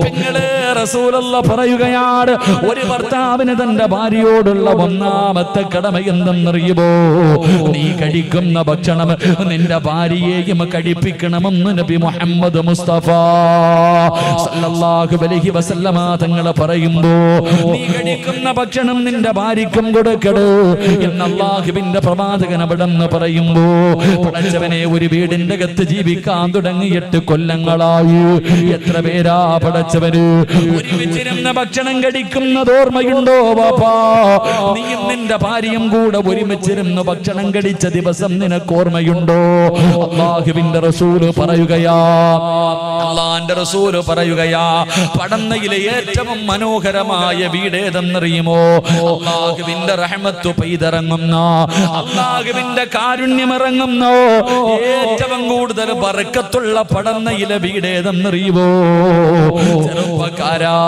പെങ്ങളെ റസൂലുള്ള പറയുകയാണ് ഒരു ഭർത്താവിന് തന്റെ ഭാര്യയോടുള്ള ഒന്നാമത്തെ കടമ എന്തെന്നറിയുമോ നീ കഴിക്കുന്ന ഭക്ഷണം നിന്റെ ഭാര്യയെയും കഴിപ്പിക്കണമെന്ന് നബി മുഹമ്മദ് മുസ്തഫ സല്ലല്ലാഹു അലൈഹി വസല്ലമ തങ്ങൾ പറയുമ്പോ നീ കഴിക്കുന്ന ഭക്ഷണം നിന്റെ ഭാര്യയ്ക്കും കൊടുക്കട് എന്ന് അള്ളാഹുവിന്റെ പ്രവാചകൻ അവിടെ നിന്ന് പറയുമ്പോ പടച്ചവനെ ഒരു വീടിന്റെ അകത്ത് ജീവിക്കാൻ തുടങ്ങി എട്ട് കൊല്ലങ്ങളായി എത്ര പേരാ പടച്ചവന് ഒരുമിച്ചിരുന്ന ഭക്ഷണം കഴിക്കുന്നത് ഓർമ്മയുണ്ടോ ബാപ്പാ നീയും നിന്റെ ഭാര്യയും കൂടെ ഒരുമിച്ചിരുന്ന് ഭക്ഷണം കഴിച്ച ദിവസം നിനക്ക് ഓർമ്മയുണ്ടോ അള്ളാഹുവിന്റെ റസൂല് പറയുകയാ അള്ളാന്റെ റസൂല് പറയുകയാ പടന്നയിലെ ഏറ്റവും മനോഹരമായ വീട് ഏതെന്നറിയുമോ അള്ളാഹുവിന്റെ റഹ്മത്ത് പെയ്തിറങ്ങുന്ന അള്ളാഹുവിന്റെ കാരുണ്യമിറങ്ങുന്ന ഏറ്റവും കൂടുതൽ ബറക്കത്തുള്ള പടന്നയിലെ വീട് ഏതെന്നറിയുമോ ചെറുപ്പക്കാരാ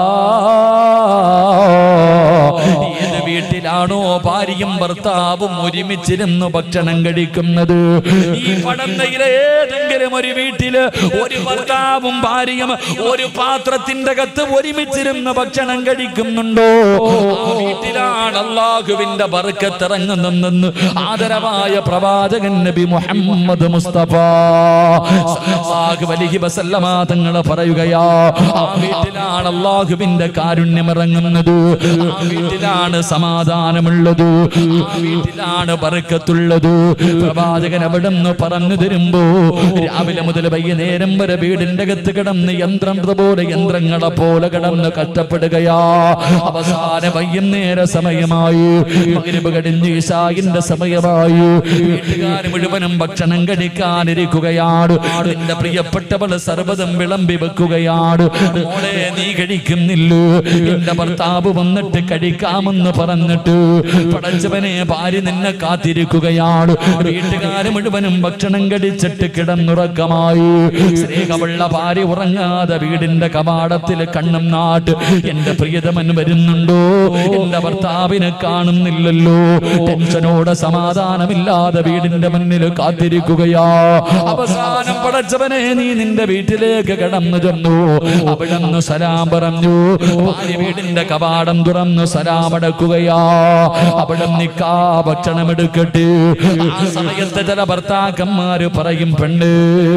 ഏത് വീട്ടിലാണോ ഭാര്യയും ഭർത്താവും ഒരുമിച്ചിരുന്ന് ഭക്ഷണം കഴിക്കുന്നത് ഈ പടന്നയിലെ ഏതെങ്കിലും ഒരു വീട്ടില് ഒരു ഭർത്താവും ഭാര്യയും ഒരു പാത്രത്തിന്റെ അകത്ത് ഒരുമിച്ചിരുന്ന് ഭക്ഷണം കഴിക്കുന്നുണ്ടോ ആ വീട്ടിലാണ് അള്ളാഹുവിന്റെ ബർക്കത്തിറങ്ങുന്നെന്ന് ആദരവായ പ്രവാചകൻ നബി മുഹമ്മദ് മുസ്തഫ സല്ലല്ലാഹു അലൈഹി വസല്ലമ തങ്ങൾ പറയുകയാ ആ വീട്ടിലാണ് അള്ളാഹുവിന്റെ കാരുണ്യം ഇറങ്ങുന്നത് ആ വീട്ടിലാണ് സമാധാനമുള്ളത് ആ വീട്ടിലാണ് ബർക്കത്തുള്ളത് പ്രവാചകൻ അവിടെ നിന്ന് പറഞ്ഞു തരുമ്പോ രാവിലെ മുതൽ വൈകുന്നേരം വരെ വീടിന്റെ അകത്ത് കിടന്ന് യന്ത്രം പോലെ യന്ത്രങ്ങളെ പോലെ കിടന്ന് കഷ്ടപ്പെടുകയാ അവസാന വൈകുന്നേര സമയമായി മഗ്‌രിബ് കഴിഞ്ഞ് ഇശായിന്റെ സമയമായി വീട്ടുകാർ മുഴുവനും ഭക്ഷണം കഴിക്കാനിരിക്കുകയാണ് നിന്റെ പ്രിയപ്പെട്ടവൾ സർവ്വതം വിളമ്പി വെക്കുകയാണ് മോളെ നീ കഴിക്കുന്നില്ലോ എന്റെ ഭർത്താവ് വന്നിട്ട് കഴിക്കാമെന്ന് പറഞ്ഞിട്ട് പടച്ചവനെ ഭാര്യ നിന്നെ കാത്തിരിക്കുകയാണ് വീട്ടുകാർ മുഴുവനും ഭക്ഷണം കഴിച്ചിട്ട് കിടന്നുറക്കമായി സ്നേഹമുള്ള ഭാര്യ ഉറങ്ങാതെ വീടിന്റെ കവാടത്തിൽ കണ്ണും നാട്ട് എന്റെ പ്രിയതമൻ വരുന്നുണ്ടോ എന്റെ ഭർത്താവിനെ കാണുന്നില്ലല്ലോ ടെൻഷനോടെ സമാധാനമില്ലാതെ വീടിന്റെ മുന്നിൽ കാത്തിരിക്കുകയാ അവസാനം പടച്ചവനെ നീ നിന്റെ വീട്ടിലേക്ക് കടന്നു ചെന്നു അവിടെ നിന്ന് സലാം പറഞ്ഞു ഭാര്യ വീടിന്റെ കവാടം തുറന്നു സലാം അടക്കുകയാ അവിടെ നിക്കാ ഭക്ഷണം എടുക്കട്ടെ ആ സമയത്ത് ചില ഭർത്താക്കന്മാര് പറയും പെണ്ണ്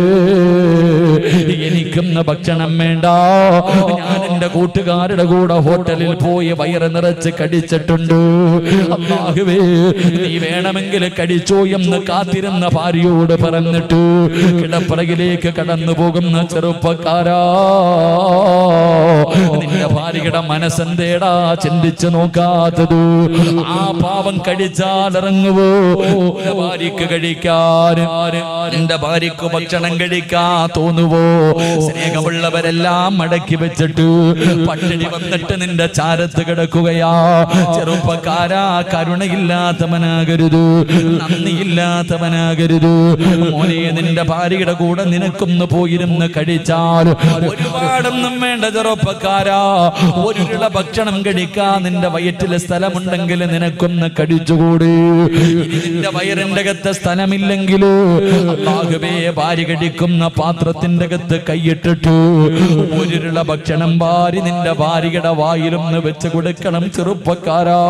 എനിക്കൊന്ന് ഭക്ഷണം വേണ്ട ഞാൻ എന്റെ കൂട്ടുകാരുടെ കൂടെ ഹോട്ടലിൽ പോയി വയറ് നിറച്ച് കടിച്ചിട്ടുണ്ട് അള്ളാഹുവേ നീ വേണമെങ്കിൽ കടിച്ചോ എന്ന് കാത്തിരുന്ന ഭാര്യയോട് പറഞ്ഞിട്ട് കിടപ്പറകിലേക്ക് കടന്നു പോകുന്ന ചെറുപ്പക്കാരാ നിന്റെ ഭാര്യയുടെ മനസ്സെന്തേടാ ചിന്തിച്ചു നോക്കാത്തത് ആ പാവം കടിച്ചാൽ ഇറങ്ങുവോ നിന്റെ ഭാര്യക്ക് കഴിക്കാൻ നിന്റെ ഭാര്യക്ക് ഭക്ഷണം കഴിക്കാ തോന്നുവോ സ്നേഹമുള്ളവരെല്ലാം മടക്കി വെച്ചിട്ട് പട്ടിണി വന്നിട്ട് നിന്റെ ചാരത്ത് കിടക്കുകയാ ചെറുപ്പക്കാരാ കരുണയില്ലാത്തവനാകരുത് നന്ദിയില്ലാത്തവനാകരുത് മോനെ നിന്റെ ഭാര്യയുടെ കൂടെ നിനക്കൊന്ന് പോയിരുന്ന് കഴിച്ചാൽ ഒരുപാടൊന്നും വേണ്ട ചെറുപ്പക്കാരാ ഒരു ഇള ഭക്ഷണം കഴിക്കാൻ നിന്റെ വയറ്റിലെ സ്ഥലമുണ്ടെങ്കിൽ നിനക്കൊന്ന് കടിച്ചുകൂടി ഇനി നിന്റെ വയറിന്റെ അകത്ത് സ്ഥലമില്ലെങ്കിലോ അള്ളാഹുവേ ഭാര്യ കടിക്കുന്ന പാത്രത്തിന്റെ അകത്ത് കൈയിട്ടിട്ട് ഒരിരുള ഭക്ഷണം ഭാര്യ നിന്റെ ഭാര്യയുടെ വായിലൊന്ന് വെച്ച് കൊടുക്കണം ചെറുപ്പക്കാരാ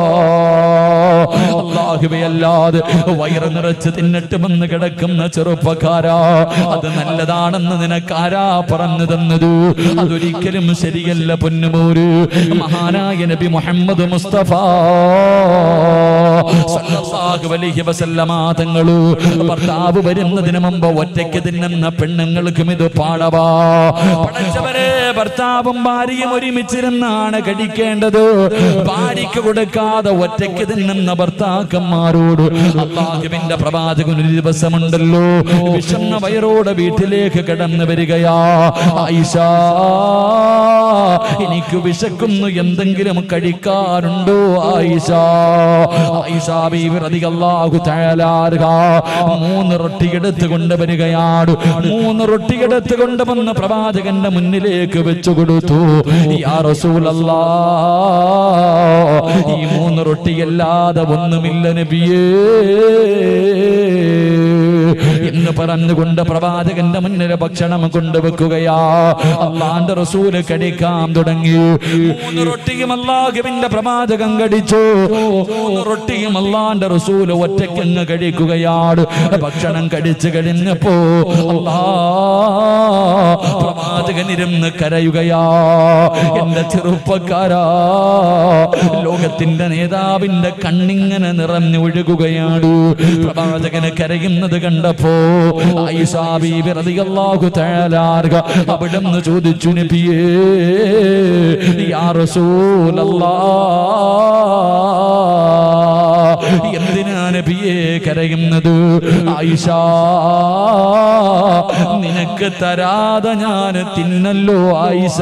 അള്ളാഹുവേ അല്ലാതെ വയറ് നിറച്ച് തിന്നിട്ടുമെന്ന് കിടക്കുന്ന ചെറുപ്പക്കാരാ അത് നല്ലതാണെന്ന് നിനക്കാരാ പറഞ്ഞു തന്നത് അതൊരിക്കലും ശരിയല്ല പൊന്നുമോര് മഹാനായ നബി മുഹമ്മദ് മുസ്തഫ സല്ലല്ലാഹു അലൈഹി വസല്ലമ തങ്ങള് ഭർത്താവ് വരുന്നതിന് മുമ്പ് ഒറ്റയ്ക്ക് തിന്നുന്ന പെണ്ണുങ്ങൾക്കും ഇത് പാടവാ പടച്ചവരെ ഭർത്താവും ഭാര്യയും ഒരുമിച്ചിരുന്നാണ് കഴിക്കേണ്ടത് ഭാര്യയ്ക്ക് കൊടുക്കാതെ ഒറ്റയ്ക്ക് തിന്നുന്ന ഭർത്താക്കന്മാരോട് അള്ളാഹുവിന്റെ പ്രവാചകൻ ഒരു ദിവസമുണ്ടല്ലോ വിഷന്ന വയറോടെ വീട്ടിലേക്ക് കടന്നു വരികയാ ആയിഷ എനിക്ക് വിശക്കുന്നു എന്തെങ്കിലും കഴിക്കാറുണ്ടോ ആയിഷ ആയിഷ ബീവി റളിയല്ലാഹു തആല അൻഹാ മൂന്ന് റൊട്ടി എടുത്ത് കൊണ്ടുവരികയാണ് മൂന്ന് റൊട്ടി എടുത്ത് കൊണ്ടുവന്ന് പ്രവാചകന്റെ മുന്നിലേക്ക് വെച്ചു കൊടുത്തു യാ റസൂലല്ലാ ഈ മൂന്ന് റൊട്ടിയല്ലാതെ ഒന്നുമില്ല നബിയേ എന്ന് പറഞ്ഞുകൊണ്ട് പ്രവാചകന്റെ മുന്നിൽ ഭക്ഷണം കൊണ്ടുവെക്കുകയാ അള്ളാന്റെ റസൂല് കടിക്കാൻ തുടങ്ങി മൂന്ന് റൊട്ടിയും അള്ളാഹുവിന്റെ പ്രവാചകം കടിച്ചു മൂന്ന് റൊട്ടിയും അള്ളാന്റെ റസൂല് ഒറ്റയ്ക്കങ്ങ് കഴിക്കുകയാണ് ഭക്ഷണം കടിച്ചു കഴിഞ്ഞപ്പോ അല്ലാ പ്രവാചകൻ ഇരുന്ന് കരയുകയാ എന്റെ ചെറുപ്പക്കാരാ ലോകത്തിന്റെ നേതാവിന്റെ കണ്ണിങ്ങനെ നിറഞ്ഞൊഴുകുകയാണ് പ്രവാചകന് കരയുന്നത് കണ്ടപ്പോ ആയിഷാ ബീബി റളിയല്ലാഹു തആല അൻഹ അവിടുന്ന് ചോദിച്ചു നബിയേ യാ റസൂലല്ലാഹ് എന്തിനാ നബിയെ കരയുന്നത് ആയിഷ നിനക്ക് തരാതെ ഞാൻ തിന്നല്ലോ ആയിഷ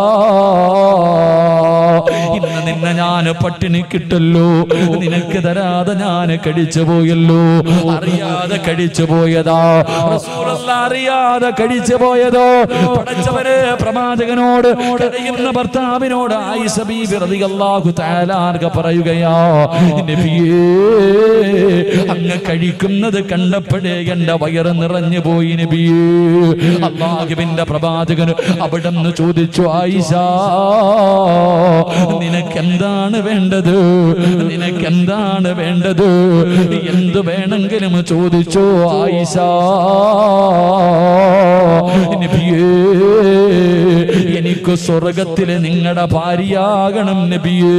ഇന്ന് നിന്നെ ഞാൻ പട്ടിണി കിട്ടല്ലോ നിനക്ക് തരാതെ ഞാൻ കടിച്ചു പോയല്ലോ അറിയാതെ കടിച്ചു പോയതാ റസൂലുള്ള അറിയാതെ കടിച്ചു പോയതോ പടച്ചവരെ പ്രവാചകനോട് കരയുന്ന ഭർത്താവിനോട് ആയിഷ ബീബി റളിയല്ലാഹു തആല അൻഹ പറയുകയാ നബിയേ അങ്ങ് കഴിക്കുന്നത് കണ്ടപ്പോഴേ എന്റെ വയറ് നിറഞ്ഞു പോയി നബിയേ അള്ളാഹുവിന്റെ പ്രവാചകൻ അവിടെ നിന്ന് ചോദിച്ചു ആയിഷ നിനക്ക് എന്താണ് വേണ്ടത് നിനക്ക് എന്താണ് വേണ്ടത് എന്ത് വേണമെങ്കിലും ചോദിച്ചോ ആയിഷ നബിയേ എനിക്ക് സ്വർഗത്തിലെ നിങ്ങളുടെ ഭാര്യയാകണം നബിയേ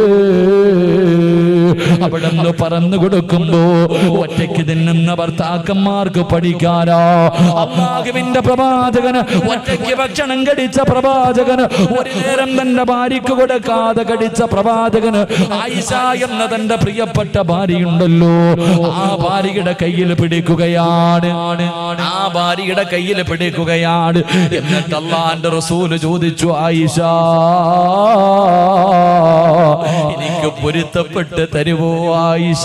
അവിടെ നിന്ന് പറന്നു കൊടുക്കുമ്പോ ഒറ്റയ്ക്ക് തിന്നുന്ന ഭർത്താക്കന്മാർക്ക് പഠിക്കാനാ അമ്മാകുവിന്റെ പ്രവാചകന് ഒറ്റയ്ക്ക് ഭക്ഷണം കടിച്ച പ്രവാചകന് ഒരു നേരം തന്റെ ഭാര്യക്ക് കൊടുക്കാതെ കടിച്ച പ്രവാചകന് ആയിഷ എന്ന തന്റെ പ്രിയപ്പെട്ട ഭാര്യയുണ്ടല്ലോ ആ ഭാര്യയുടെ കയ്യിൽ പിടിക്കുകയാണ് ആ ഭാര്യയുടെ കയ്യിൽ പിടിക്കുകയാണ് എന്നിട്ട് അള്ളാന്റെ റസൂല് ചോദിച്ചു ആയിഷ എനിക്ക് പൊരുത്തപ്പെട്ട് തരുവോ ആയിഷ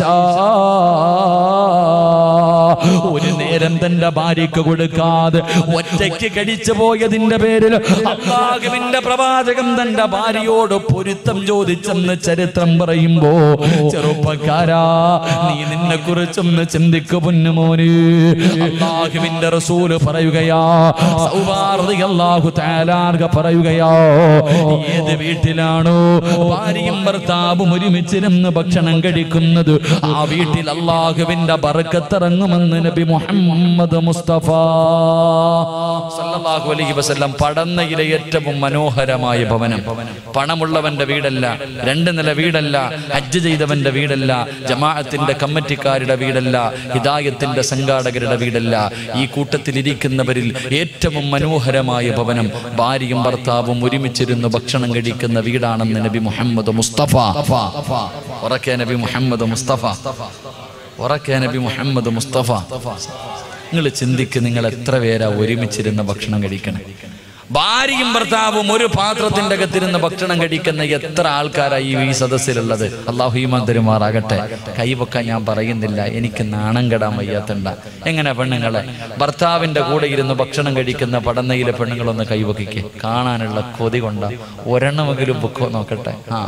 ഒരു നേരം തന്റെ ഭാര്യക്ക് കൊടുക്കാതെ ഒറ്റയ്ക്ക് കടിച്ചു പോയതിന്റെ പേരിൽ അള്ളാഹുവിന്റെ പ്രവാചകൻ തന്റെ ഭാര്യയോട് പൊരുത്തം ചോദിച്ചെന്ന് ചരിത്രം പറയുമ്പോ ചെറുപ്പക്കാരാ നീ നിന്നെ കുറിച്ചൊന്ന് ചിന്തിക്കു പൊന്നുമോന് അള്ളാഹുവിന്റെ റസൂല് പറയുകയാ സൗഹാർദ്ദ അള്ളാഹു താലാർഗ പറയുകയാ ഏത് വീട്ടിലാണോ ഭാര്യയും ഭർത്താവും ഒരുമിച്ചിരുന്ന് ഭക്ഷണം കഴിക്കുന്നത് ആ വീട്ടിൽ അള്ളാഹുവിന്റെ ബറക്കത്തിറങ്ങുമെന്ന് നബി മുഹമ്മദ് മുസ്തഫ സല്ലല്ലാഹു അലൈഹി വസല്ലം പടന്നയിലെ ഏറ്റവും മനോഹരമായ ഭവനം പണമുള്ളവന്റെ വീടല്ല രണ്ട് നില വീടല്ല ഹജ്ജ് ചെയ്തവന്റെ വീടല്ല ജമാഅത്തിന്റെ കമ്മിറ്റിക്കാരുടെ വീടല്ല ഹിദായത്തിന്റെ സംഘാടകരുടെ വീടല്ല ഈ കൂട്ടത്തിൽ ഇരിക്കുന്നവരിൽ ഏറ്റവും മനോഹരമായ ഭവനം ഭാര്യയും ഭർത്താവും ഒരുമിച്ചിരുന്ന് ഭക്ഷണം കഴിക്കുന്ന വീടാണെന്ന് നബി മുഹമ്മദ് മുസ്തഫ ഉറക്കെ നബി മുഹമ്മദ് മുസ്തഫ ഉറക്കെ നബി മുഹമ്മദ് മുസ്തഫ നിങ്ങൾ ചിന്തിക്ക് നിങ്ങൾ എത്ര പേരാ ഒരുമിച്ചിരുന്ന് ഭക്ഷണം കഴിക്കണം ഭാര്യയും ഭർത്താവും ഒരു പാത്രത്തിന്റെ അകത്തിരുന്ന് ഭക്ഷണം കഴിക്കുന്ന എത്ര ആൾക്കാരായി ഈ സദസ്സിലുള്ളത് അള്ളാഹു ഈമാൻ തരുമാറാകട്ടെ കൈവക്കാൻ ഞാൻ പറയുന്നില്ല എനിക്ക് നാണം കെടാൻ വയ്യാത്തണ്ട എങ്ങനെ പെണ്ണുങ്ങളെ ഭർത്താവിന്റെ കൂടെ ഇരുന്ന് ഭക്ഷണം കഴിക്കുന്ന പടന്നയിലെ പെണ്ണുങ്ങളൊന്ന് കൈവക്കിക്ക് കാണാനുള്ള കൊതി കൊണ്ട ഒരെണ്ണമെങ്കിലും ബുക്കോ നോക്കട്ടെ ആ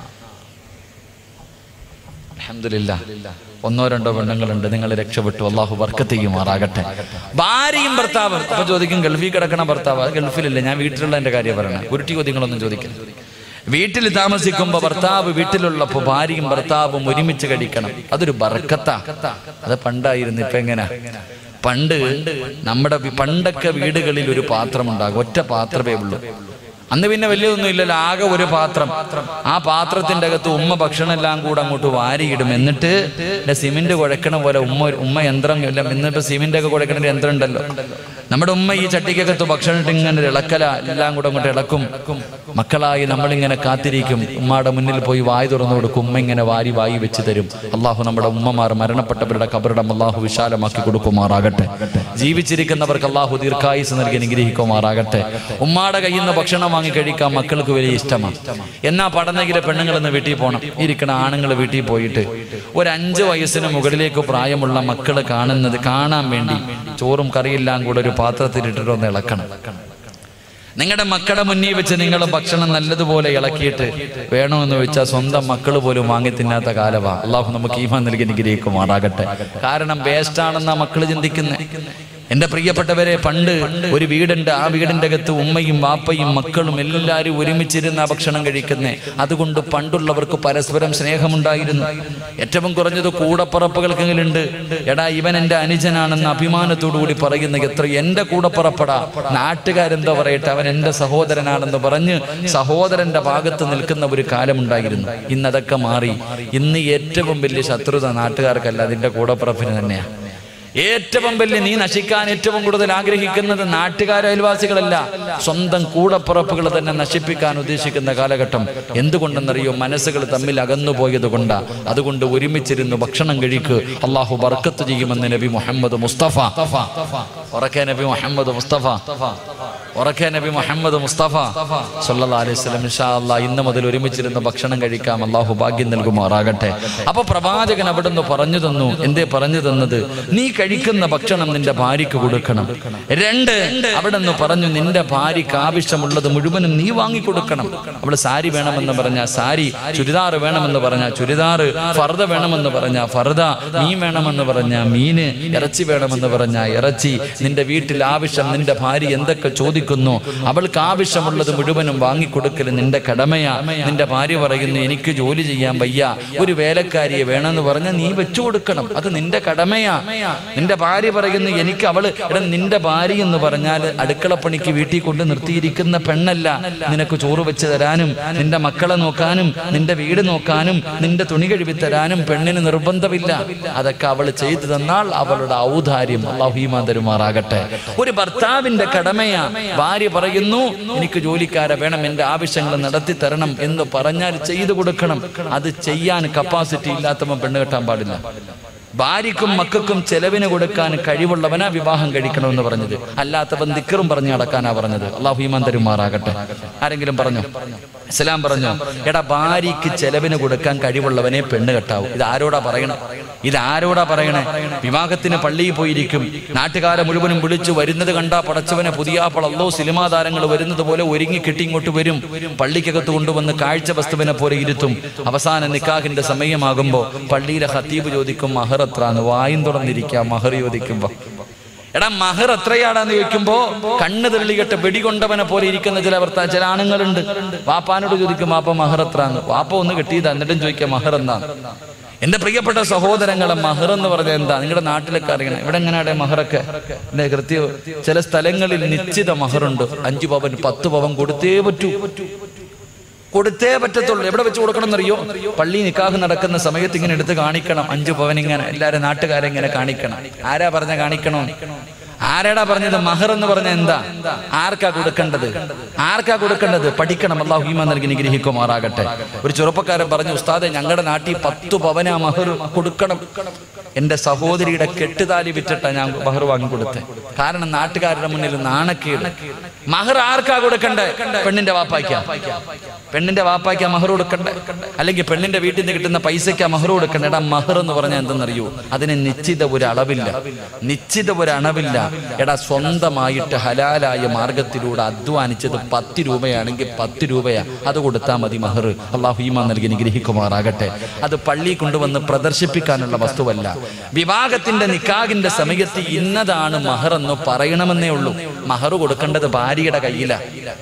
അൽഹംദുലില്ലാ ഒന്നോ രണ്ടോ പെണ്ണുങ്ങളുണ്ട് നിങ്ങൾ രക്ഷപ്പെട്ടു അള്ളാഹു വർക്കത്ത് ചെയ്യുമാറാകട്ടെ ഭാര്യയും ഭർത്താവും അപ്പൊ ചോദിക്കും ഗൾഫിൽ കിടക്കണ ഭർത്താവ് അത് ഗൾഫിലില്ല ഞാൻ വീട്ടിലുള്ള എന്റെ കാര്യം പറയണം ഉരുട്ടി ചോദ്യങ്ങളൊന്നും ചോദിക്കും വീട്ടിൽ താമസിക്കുമ്പോ ഭർത്താവ് വീട്ടിലുള്ളപ്പോ ഭാര്യയും ഭർത്താവും ഒരുമിച്ച് കഴിക്കണം അതൊരു ബർക്കത്താ അത് പണ്ടായിരുന്നു ഇപ്പൊ എങ്ങനാ പണ്ട് നമ്മുടെ വി- പണ്ടൊക്കെ വീടുകളിൽ ഒരു പാത്രം ഉണ്ടാകും ഒറ്റ പാത്രമേ ഉള്ളൂ അന്ന് പിന്നെ വലിയതൊന്നും ഇല്ലല്ലോ ആകെ ഒരു പാത്രം ആ പാത്രത്തിന്റെ അകത്ത് ഉമ്മ ഭക്ഷണം എല്ലാം കൂടെ അങ്ങോട്ട് വാരിയിടും എന്നിട്ട് ഇല്ല സിമെന്റ് കുഴക്കണ പോലെ ഉമ്മ ഉമ്മ യന്ത്രം ഇല്ല ഇന്നിപ്പോ സിമെന്റ് ഒക്കെ കുഴക്കണ ഒരു യന്ത്രം ഉണ്ടല്ലോ നമ്മുടെ ഉമ്മ ഈ ചട്ടിക്കകത്ത് ഭക്ഷണം ഇട്ട് ഇങ്ങനെ ഇളക്കല എല്ലാം കൂടെ അങ്ങോട്ട് ഇളക്കും മക്കളായി നമ്മളിങ്ങനെ കാത്തിരിക്കും ഉമ്മയുടെ മുന്നിൽ പോയി വായി തുറന്നു കൊടുക്കും ഉമ്മ ഇങ്ങനെ വാരി വായി വെച്ച് തരും അള്ളാഹു നമ്മുടെ ഉമ്മമാർ മരണപ്പെട്ടവരുടെ കബറിടം അള്ളാഹു വിശാലമാക്കി കൊടുക്കുമാറാകട്ടെ ജീവിച്ചിരിക്കുന്നവർക്ക് അള്ളാഹു ദീർഘായുസ് നൽകി അനുഗ്രഹിക്കുമാറാകട്ടെ ഉമ്മാടെ കയ്യിൽ നിന്ന് ഭക്ഷണം വാങ്ങി കഴിക്കാൻ മക്കൾക്ക് വലിയ ഇഷ്ടമാണ് എന്നാ പഠനകിലെ പെണ്ണുങ്ങൾ ഇന്ന് വീട്ടിൽ പോകണം ഇരിക്കണ ആണുങ്ങൾ വീട്ടിൽ പോയിട്ട് ഒരു അഞ്ച് വയസ്സിന് മുകളിലേക്ക് പ്രായമുള്ള മക്കള് കാണുന്നത് കാണാൻ വേണ്ടി ചോറും കറിയെല്ലാം കൂടെ ഒരു പാത്രത്തിലിട്ടിട്ട് ഒന്ന് ഇളക്കണം നിങ്ങളുടെ മക്കളുടെ മുന്നിൽ വെച്ച് നിങ്ങൾ ഭക്ഷണം നല്ലതുപോലെ ഇളക്കിയിട്ട് വേണമെന്ന് വെച്ചാൽ സ്വന്തം മക്കൾ പോലും വാങ്ങി തിന്നാത്ത കാലവാ അള്ളാഹു നമുക്ക് ഈമാൻ നൽകി അനുഗ്രഹിക്കുമാറാകട്ടെ കാരണം വേസ്റ്റാണെന്നാ മക്കൾ ചിന്തിക്കുന്നത് എന്റെ പ്രിയപ്പെട്ടവരെ പണ്ട് ഒരു വീടുണ്ട് ആ വീടിന്റെ അകത്ത് ഉമ്മയും വാപ്പയും മക്കളും എല്ലാവരും ഒരുമിച്ചിരുന്ന ഭക്ഷണം കഴിക്കുന്നേ അതുകൊണ്ട് പണ്ടുള്ളവർക്ക് പരസ്പരം സ്നേഹമുണ്ടായിരുന്നു ഏറ്റവും കുറഞ്ഞത് കൂടപ്പറപ്പുകൾക്കെങ്കിലുണ്ട് എടാ ഇവൻ എന്റെ അനുജനാണെന്ന് അഭിമാനത്തോടു കൂടി പറയുന്ന എത്ര എന്റെ കൂടപ്പറപ്പടാ നാട്ടുകാരെന്തോ പറയട്ടെ അവൻ എന്റെ സഹോദരനാണെന്ന് പറഞ്ഞ് സഹോദരന്റെ ഭാഗത്ത് നിൽക്കുന്ന ഒരു കാലമുണ്ടായിരുന്നു ഇന്നതൊക്കെ മാറി ഇന്ന് ഏറ്റവും വലിയ ശത്രുത നാട്ടുകാർക്കല്ല അതിന്റെ കൂടപ്പറപ്പിന് തന്നെയാണ് ഏറ്റവും വലിയ നീ നശിക്കാൻ ഏറ്റവും കൂടുതൽ ആഗ്രഹിക്കുന്നത് നാട്ടുകാർ അയൽവാസികളല്ല സ്വന്തം കൂടപ്പുറപ്പുകൾ തന്നെ നശിപ്പിക്കാൻ ഉദ്ദേശിക്കുന്ന കാലഘട്ടം എന്തുകൊണ്ടെന്നറിയോ മനസ്സുകൾ തമ്മിൽ അകന്നു പോയത് കൊണ്ടാ അതുകൊണ്ട് ഒരുമിച്ചിരുന്ന് ഭക്ഷണം കഴിക്ക് അള്ളാഹു ബർക്കത്ത് ചെയ്യുമെന്ന് നബി മുഹമ്മദ് മുസ്തഫ ഉറക്കെ നബി മുഹമ്മദ് മുസ്തഫ ഉറക്കെ നബി മുഹമ്മദ് മുസ്തഫ സല്ലല്ലാഹു അലൈഹി വസല്ലം ഇൻഷാ അല്ലാഹ് ഇന്ന് മുതൽ ഒരുമിച്ചിരുന്ന് ഭക്ഷണം കഴിക്കാം അള്ളാഹു ഭാഗ്യം നൽകുമാറാകട്ടെ അപ്പൊ പ്രവാചകൻ അവിടുന്ന് പറഞ്ഞു തന്നു എന്തേ പറഞ്ഞു തന്നത് നീ കഴിക്കുന്ന ഭക്ഷണം നിന്റെ ഭാര്യയ്ക്ക് കൊടുക്കണം രണ്ട് അവിടുന്ന് പറഞ്ഞു നിന്റെ ഭാര്യയ്ക്ക് ആവശ്യമുള്ളത് മുഴുവനും നീ വാങ്ങിക്കൊടുക്കണം അവള് സാരി വേണമെന്ന് പറഞ്ഞ സാരി ചുരിദാർ വേണമെന്ന് പറഞ്ഞ ചുരിദാർ ഫർദ വേണമെന്ന് പറഞ്ഞ ഫർദ മീൻ വേണമെന്ന് പറഞ്ഞ മീന് ഇറച്ചി വേണമെന്ന് പറഞ്ഞ ഇറച്ചി നിന്റെ വീട്ടിൽ ആവശ്യം നിന്റെ ഭാര്യ എന്തൊക്കെ ചോദിക്കുന്നു അവൾക്ക് ആവശ്യമുള്ളത് മുഴുവനും വാങ്ങിക്കൊടുക്കൽ നിന്റെ കടമയാ നിന്റെ ഭാര്യ പറയുന്നു എനിക്ക് ജോലി ചെയ്യാൻ വയ്യ ഒരു വേലക്കാരിയെ വേണമെന്ന് പറഞ്ഞാൽ നീ വെച്ചു കൊടുക്കണം അത് നിന്റെ കടമയാ നിന്റെ ഭാര്യ പറയുന്നു എനിക്ക് അവള് എടാ നിന്റെ ഭാര്യ എന്ന് പറഞ്ഞാൽ അടുക്കളപ്പണിക്ക് വീട്ടിൽ കൊണ്ട് നിർത്തിയിരിക്കുന്ന പെണ്ണല്ല നിനക്ക് ചോറ് വെച്ച് തരാനും നിന്റെ മക്കളെ നോക്കാനും നിന്റെ വീട് നോക്കാനും നിന്റെ തുണി കഴുകി തരാനും പെണ്ണിന് നിർബന്ധമില്ല അതൊക്കെ അവൾ ചെയ്തു തന്നാൽ അവളുടെ ഔദാര്യം അള്ളാഹീമാൻ തരുമാറാകട്ടെ ഒരു ഭർത്താവിന്റെ കടമയാ ഭാര്യ പറയുന്നു എനിക്ക് ജോലിക്കാരെ വേണം എന്റെ ആവശ്യങ്ങൾ നടത്തി തരണം എന്ന് പറഞ്ഞാൽ ചെയ്തു കൊടുക്കണം അത് ചെയ്യാൻ കപ്പാസിറ്റി ഇല്ലാത്തവൻ പെണ്ണ് കെട്ടാൻ പാടില്ല ഭാര്യക്കും മക്കൾക്കും ചെലവിന് കൊടുക്കാൻ കഴിവുള്ളവനാ വിവാഹം കഴിക്കണമെന്ന് പറഞ്ഞത് അല്ലാത്തവൻ ദിക്കറും പറഞ്ഞു നടക്കാനാ പറഞ്ഞത് അള്ളാഹു ഈമാൻ തരുമാറാകട്ടെ ആരെങ്കിലും പറഞ്ഞു ഇസ്ലാം പറഞ്ഞു എടാ ഭാര്യയ്ക്ക് ചെലവിന് കൊടുക്കാൻ കഴിവുള്ളവനെ പെണ്ണ് കെട്ടാവൂ ഇത് ആരോടാ പറയണേ ഇത് ആരോടാ പറയണേ വിവാഹത്തിന് പള്ളിയിൽ പോയിരിക്കും നാട്ടുകാരെ മുഴുവനും വിളിച്ചു വരുന്നത് കണ്ടാ പടച്ചവനെ പുതിയ പളല്ലോ സിനിമാ താരങ്ങൾ വരുന്നത് പോലെ ഒരുങ്ങി കെട്ടി ഇങ്ങോട്ട് വരും പള്ളിക്കകത്ത് കൊണ്ടുവന്ന് കാഴ്ച വസ്തുവിനെ പോലെ ഇരുത്തും അവസാന നിക്കാഹിന്റെ സമയമാകുമ്പോ പള്ളിയിലെ ഹത്തീബ് ചോദിക്കും മഹർ എത്രാന്ന് വായും തുറന്നിരിക്കാം മഹർ ചോദിക്കുമ്പോ എടാ മഹർ എത്രയാടാന്ന് ചോദിക്കുമ്പോ കണ്ണ് തെള്ളികെട്ട് വെടികൊണ്ടവനെ പോലെ ഇരിക്കുന്ന ചില ഭർത്താ ചില ആണുങ്ങളുണ്ട് വാപ്പാനോട് ചോദിക്കും വാപ്പ മഹർ എത്രാന്ന് വാപ്പ ഒന്ന് കിട്ടിയതാ എന്നിട്ടും ചോദിക്കാം മഹർ എന്താന്ന് എന്റെ പ്രിയപ്പെട്ട സഹോദരങ്ങളെ മഹർ എന്ന് പറഞ്ഞാൽ എന്താ നിങ്ങളുടെ നാട്ടിലൊക്കെ അറിയണം ഇവിടെ എങ്ങനെയാടെ മഹറൊക്കെ എന്റെ കൃത്യം ചില സ്ഥലങ്ങളിൽ നിശ്ചിത മഹറുണ്ട് അഞ്ചു പവൻ പത്ത് പവൻ കൊടുത്തേ പറ്റൂ കൊടുത്തേ പറ്റത്തുള്ളൂ എവിടെ വെച്ച് കൊടുക്കണം എന്നറിയോ പള്ളി നിക്കാഹ് നടക്കുന്ന സമയത്ത് ഇങ്ങനെ എടുത്ത് കാണിക്കണം അഞ്ചു പവൻ ഇങ്ങനെ എല്ലാരും നാട്ടുകാരെ ഇങ്ങനെ കാണിക്കണം ആരാ പറഞ്ഞ കാണിക്കണോ ആരാടാ പറഞ്ഞത് മഹർ എന്ന് പറഞ്ഞ എന്താ ആർക്കാ കൊടുക്കേണ്ടത് ആർക്കാ കൊടുക്കേണ്ടത് പഠിക്കണം അള്ളാഹു ഈമാൻ നൽകി നിഗ്രഹിക്കുമാറാകട്ടെ ഒരു ചെറുപ്പക്കാരൻ പറഞ്ഞു ഉസ്താദെ ഞങ്ങളുടെ നാട്ടിൽ പത്തു പവന മഹർ കൊടുക്കണം എന്റെ സഹോദരിയുടെ കെട്ടുതാലി വിറ്റിട്ടാ ഞാൻ മഹർ വാങ്ങി കൊടുത്തത് കാരണം നാട്ടുകാരുടെ മുന്നിൽ നാണക്കേട് മഹർ ആർക്കാ കൊടുക്കണ്ടേ പെണ്ണിന്റെ വാപ്പായ്ക്കാ പെണ്ണിന്റെ വാപ്പായ്ക്കാ മഹർ കൊടുക്കണ്ടേ അല്ലെങ്കിൽ പെണ്ണിന്റെ വീട്ടിൽ നിന്ന് കിട്ടുന്ന പൈസയ്ക്കാ മഹർ കൊടുക്കണ്ടേ എടാ മഹർ എന്ന് പറഞ്ഞാൽ എന്തെന്നറിയൂ അതിന് നിശ്ചിത ഒരു അളവില്ല നിശ്ചിത ഒരു അളവില്ല എടാ സ്വന്തമായിട്ട് ഹലാലായ മാർഗത്തിലൂടെ അധ്വാനിച്ചത് പത്ത് രൂപയാണെങ്കിൽ പത്ത് രൂപയാ അത് കൊടുത്താൽ മതി മഹർ അള്ളാഹു ഈമാൻ നൽകി നിഗ്രഹിക്കുമാറാകട്ടെ അത് പള്ളി കൊണ്ടുവന്ന് പ്രദർശിപ്പിക്കാനുള്ള വസ്തുവല്ല വിവാഹത്തിന്റെ നിക്കാഹിന്റെ സമയത്ത് ഇന്നതാണ് മഹർ എന്ന് പറയണമെന്നേ ഉള്ളൂ മഹർ കൊടുക്കേണ്ടത് ഭാര്യയുടെ കയ്യില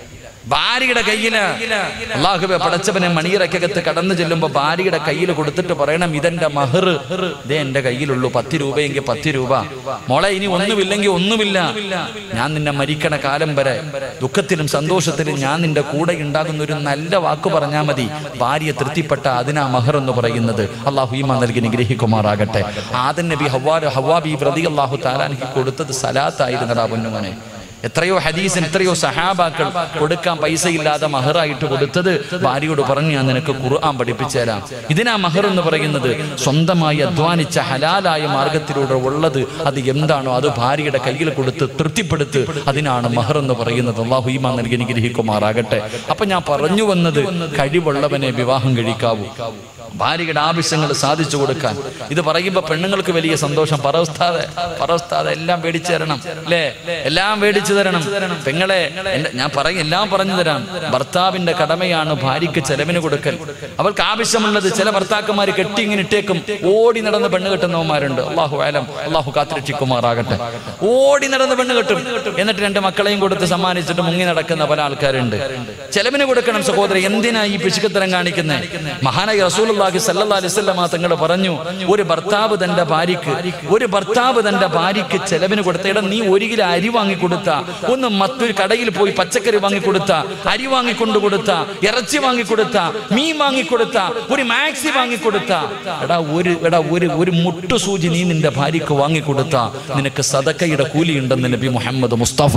ഭാര്യയുടെ കയ്യില് അള്ളാഹുബെ പടച്ചവനെ മണിയറക്കകത്ത് കടന്നു ചെല്ലുമ്പോ ഭാര്യയുടെ കയ്യിൽ കൊടുത്തിട്ട് പറയണം ഇതെന്റെ മഹർ ഇതേ എന്റെ കയ്യിലുള്ളൂ പത്ത് രൂപയെങ്കിൽ പത്ത് രൂപ മോളെ ഇനി ഒന്നുമില്ലെങ്കിൽ ഒന്നുമില്ല ഞാൻ നിന്നെ മരിക്കണ കാലം വരെ ദുഃഖത്തിലും സന്തോഷത്തിലും ഞാൻ നിന്റെ കൂടെ ഉണ്ടാകുന്ന ഒരു നല്ല വാക്ക് പറഞ്ഞാൽ മതി ഭാര്യ തൃപ്തിപ്പെട്ട അതിനാ മഹർ എന്ന് പറയുന്നത് അള്ളാഹു ഈമാ നൽകി നിഗ്രഹിക്കുമാറാകട്ടെ ആദൻ നബി ഹവാ ഹവാബി പ്രതി അള്ളാഹു താലാനിക്ക് കൊടുത്തത് സലാത്തായിരുന്നടാ പൊന്നുമനെ എത്രയോ ഹദീസിന് എത്രയോ സഹാബാക്കൾ കൊടുക്കാൻ പൈസയില്ലാതെ മഹറായിട്ട് കൊടുത്തത് ഭാര്യയോട് പറഞ്ഞു ഞാൻ നിനക്ക് ഖുർആൻ പഠിപ്പിച്ചു തരാം ഇതിനാ മഹർ എന്ന് പറയുന്നത് സ്വന്തമായി അധ്വാനിച്ച ഹലാലായ മാർഗത്തിലൂടെ ഉള്ളത് അത് എന്താണോ അത് ഭാര്യയുടെ കയ്യിൽ കൊടുത്ത് തൃപ്തിപ്പെടുത്ത് അതിനാണ് മഹർ എന്ന് പറയുന്നത് അള്ളാഹു ഈമാ നൽകി അനുഗ്രഹിക്കുമാറാകട്ടെ അപ്പൊ ഞാൻ പറഞ്ഞു വന്നത് കഴിവുള്ളവനെ വിവാഹം കഴിക്കാവൂ ഭാര്യയുടെ ആവശ്യങ്ങൾ സാധിച്ചു കൊടുക്കാൻ ഇത് പറയുമ്പോ പെണ്ണുങ്ങൾക്ക് വലിയ സന്തോഷം പറവസ്ഥാതെ പറവസ്ഥാതെ എല്ലാം മേടിച്ചു തരണം അല്ലേ എല്ലാം മേടിച്ചു തരണം പെങ്ങളെ എന്റെ- ഞാൻ പറയും എല്ലാം പറഞ്ഞു തരാം ഭർത്താവിന്റെ കടമയാണ് ഭാര്യയ്ക്ക് ചെലവിന് കൊടുക്കൽ അവൾക്ക് ആവശ്യമുള്ളത് ചില ഭർത്താക്കന്മാർ കെട്ടി ഇങ്ങനെ ഇട്ടേക്കും ഓടി നടന്ന് പെണ്ണ് കെട്ടുന്നവന്മാരുണ്ട് അള്ളാഹു ആലം അള്ളാഹു കാത്തിരക്ഷിക്കുമാറാകട്ടെ ഓടി നടന്ന് പെണ്ണ് കെട്ടും എന്നിട്ട് രണ്ട് മക്കളെയും കൊടുത്ത് സമ്മാനിച്ചിട്ട് മുങ്ങി നടക്കുന്ന പല ആൾക്കാരുണ്ട് ചെലവിന് കൊടുക്കണം സഹോദരൻ എന്തിനാ ഈ പിശുക്കത്തരം കാണിക്കുന്നത് മഹാനായി റസൂലുള്ളാഹി സല്ലല്ലാഹു അലൈഹി വസല്ലമ തങ്ങൾ പറഞ്ഞു ഒരു ഭർത്താവ് തന്റെ ഭാര്യക്ക് ഒരു ഭർത്താവ് തന്റെ ഭാര്യക്ക് ചെലവിന് കൊടുത്ത ഇടം നീ ഒരു കിലോ അരി വാങ്ങി കൊടുത്ത ഒന്ന് മറ്റൊരു കടയിൽ പോയി പച്ചക്കറി വാങ്ങി കൊടുത്ത അരി വാങ്ങിക്കൊണ്ടു കൊടുത്ത ഇറച്ചി വാങ്ങി കൊടുത്ത മീൻ വാങ്ങി കൊടുത്ത ഒരു മാക്സി വാങ്ങി കൊടുത്ത എടാ ഒരു എടാ ഒരു ഒരു മുട്ടുസൂചി നീ നിന്റെ ഭാര്യക്ക് വാങ്ങി കൊടുത്ത നിനക്ക് സദക്കയുടെ കൂലിയുണ്ടെന്ന് നബി മുഹമ്മദ് മുസ്തഫ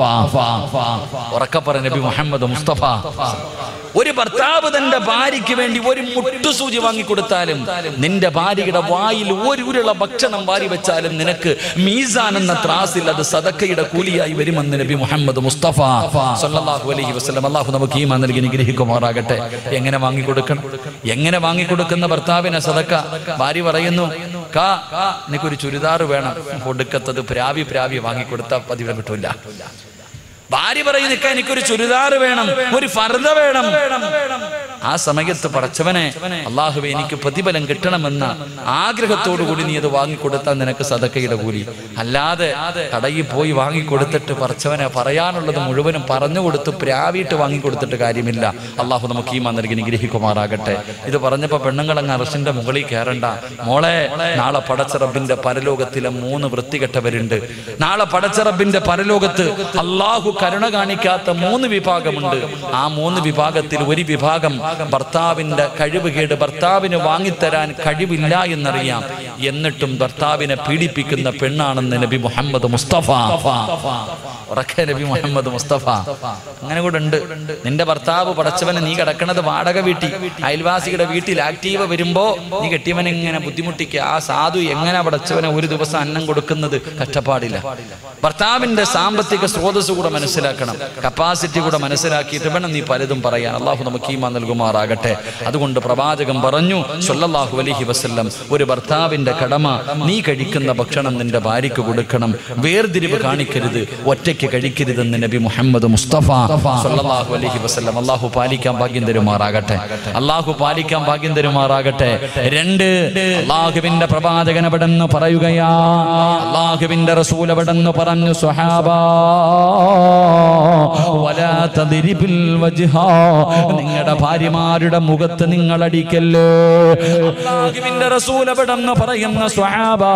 ഉറക്കപ്പറ നബി മുഹമ്മദ് മുസ്തഫ ഒരു ഭർത്താവ് തന്റെ ഭാര്യയ്ക്ക് വേണ്ടി ഒരു മുട്ടുസൂചി വാങ്ങി കൊടുത്താലും നിന്റെ ഭാര്യയുടെ വായിൽ ഒരു ഉരുള ഭക്ഷണം വാരി വെച്ചാലും നിനക്ക് മീസാൻ എന്ന ത്രാസിൽ അത് സദക്കയുടെ കൂലിയായി വരുമെന്ന് നബി മുഹമ്മദ് മുസ്തഫ സല്ലല്ലാഹു അലൈഹി വസല്ലം അള്ളാഹു നമുക്ക് ഈമാൻ നൽകി അനുഗ്രഹിക്കുമാറാകട്ടെ എങ്ങനെ വാങ്ങി കൊടുക്കണം എങ്ങനെ വാങ്ങി കൊടുക്കുന്ന ഭർത്താവിനെ സദക്ക ഭാര്യ പറയുന്നു കാ നിനക്കൊരു ചുരിദാർ വേണം കൊടുക്കത്തത് പ്രാവി പ്രാവി വാങ്ങി കൊടുത്താൽ പതിവിടെ കിട്ടൂല ഭാര്യ പറയുന്ന എനിക്കൊരു ചുരിദാർ വേണം ഒരു ഫർദ വേണം ആ സമയത്ത് പടച്ചവനെ അള്ളാഹുവെ എനിക്ക് പ്രതിഫലം കിട്ടണമെന്ന ആഗ്രഹത്തോടു കൂടി നീ അത് വാങ്ങിക്കൊടുത്താൽ നിനക്ക് സദക്കയുടെ കൂലി അല്ലാതെ കടയിൽ പോയി വാങ്ങിക്കൊടുത്തിട്ട് പടച്ചവനെ പറയാനുള്ളത് മുഴുവനും പറഞ്ഞു കൊടുത്ത് പ്രാവിയിട്ട് വാങ്ങിക്കൊടുത്തിട്ട് കാര്യമില്ല അള്ളാഹു നമുക്ക് ഈ നൽകി നിഗ്രഹിക്കുമാറാകട്ടെ ഇത് പറഞ്ഞപ്പോ പെണ്ണുങ്ങളങ്ങ് അറസിന്റെ മുകളിൽ കയറണ്ട മോളെ നാളെ പടച്ചറബിന്റെ പരലോകത്തിലെ മൂന്ന് വൃത്തികെട്ടവരുണ്ട് നാളെ പടച്ചറബിന്റെ പരലോകത്ത് അള്ളാഹു കരുണ കാണിക്കാത്ത മൂന്ന് വിഭാഗമുണ്ട് ആ മൂന്ന് വിഭാഗത്തിൽ ഒരു വിഭാഗം ഭർത്താവിന്റെ കഴിവ് കേട് ഭർത്താവിന് വാങ്ങിത്തരാൻ കഴിവില്ല എന്നറിയാം എന്നിട്ടും ഭർത്താവിനെ പീഡിപ്പിക്കുന്ന പെണ്ണാണെന്ന് നബി മുഹമ്മദ് മുസ്തഫ ഉറക്കെ നബി മുഹമ്മദ് മുസ്തഫ അങ്ങനെ കൂടെ ഉണ്ട് നിന്റെ ഭർത്താവ് പടച്ചവനെ നീ കിടക്കണത് വാടക വീട്ടി അയൽവാസിയുടെ വീട്ടിൽ ആക്റ്റീവ് വരുമ്പോ നീ കെട്ടിയവനെ ഇങ്ങനെ ബുദ്ധിമുട്ടിക്കുക ആ സാധു എങ്ങനെ പടച്ചവനെ ഒരു ദിവസം അന്നം കൊടുക്കുന്നത് കഷ്ടപ്പാടില്ല ഭർത്താവിന്റെ സാമ്പത്തിക സ്രോതസ് കൂടെ മനസ്സിലാക്കണം കപ്പാസിറ്റി കൂടെ മനസ്സിലാക്കിയിട്ട് വേണം നീ പലതും പറയാൻ അള്ളാഹു നമുക്ക് ഈമാ നൽകുമാറാകട്ടെ അതുകൊണ്ട് പ്രവാചകൻ പറഞ്ഞു സല്ലല്ലാഹു അലൈഹി വസല്ലം ഒരു ഭർത്താവിന്റെ കടമ നീ കഴിക്കുന്ന ഭക്ഷണം നിന്റെ ഭാര്യയ്ക്ക് കൊടുക്കണം വേർതിരിവ് കാണിക്കരുത് ഒറ്റയ്ക്ക് കഴിക്കരുതെന്ന് നബി മുഹമ്മദ് മുസ്തഫ സല്ലല്ലാഹു അലൈഹി വസല്ലം അള്ളാഹു പാലിക്കാൻ ഭാഗ്യം തരുമാറാകട്ടെ അള്ളാഹു പാലിക്കാൻ ഭാഗ്യം തരുമാറാകട്ടെ രണ്ട് അള്ളാഹുവിന്റെ പ്രവാചകൻ എവിടെന്ന് പറയുകയാ അള്ളാഹുവിന്റെ റസൂൽ എവിടെന്ന് പറഞ്ഞു സ്വഹാബാ വലാ തദ്രിബിൽ വജ്ഹാ. നിങ്ങളുടെ ഭാര്യമാരുടെ മുഖത്ത് നിങ്ങൾ അടിക്കല്ലേ അള്ളാഹുവിന്റെ റസൂൽ എവിടെന്ന് പറയുന്ന സ്വഹാബാ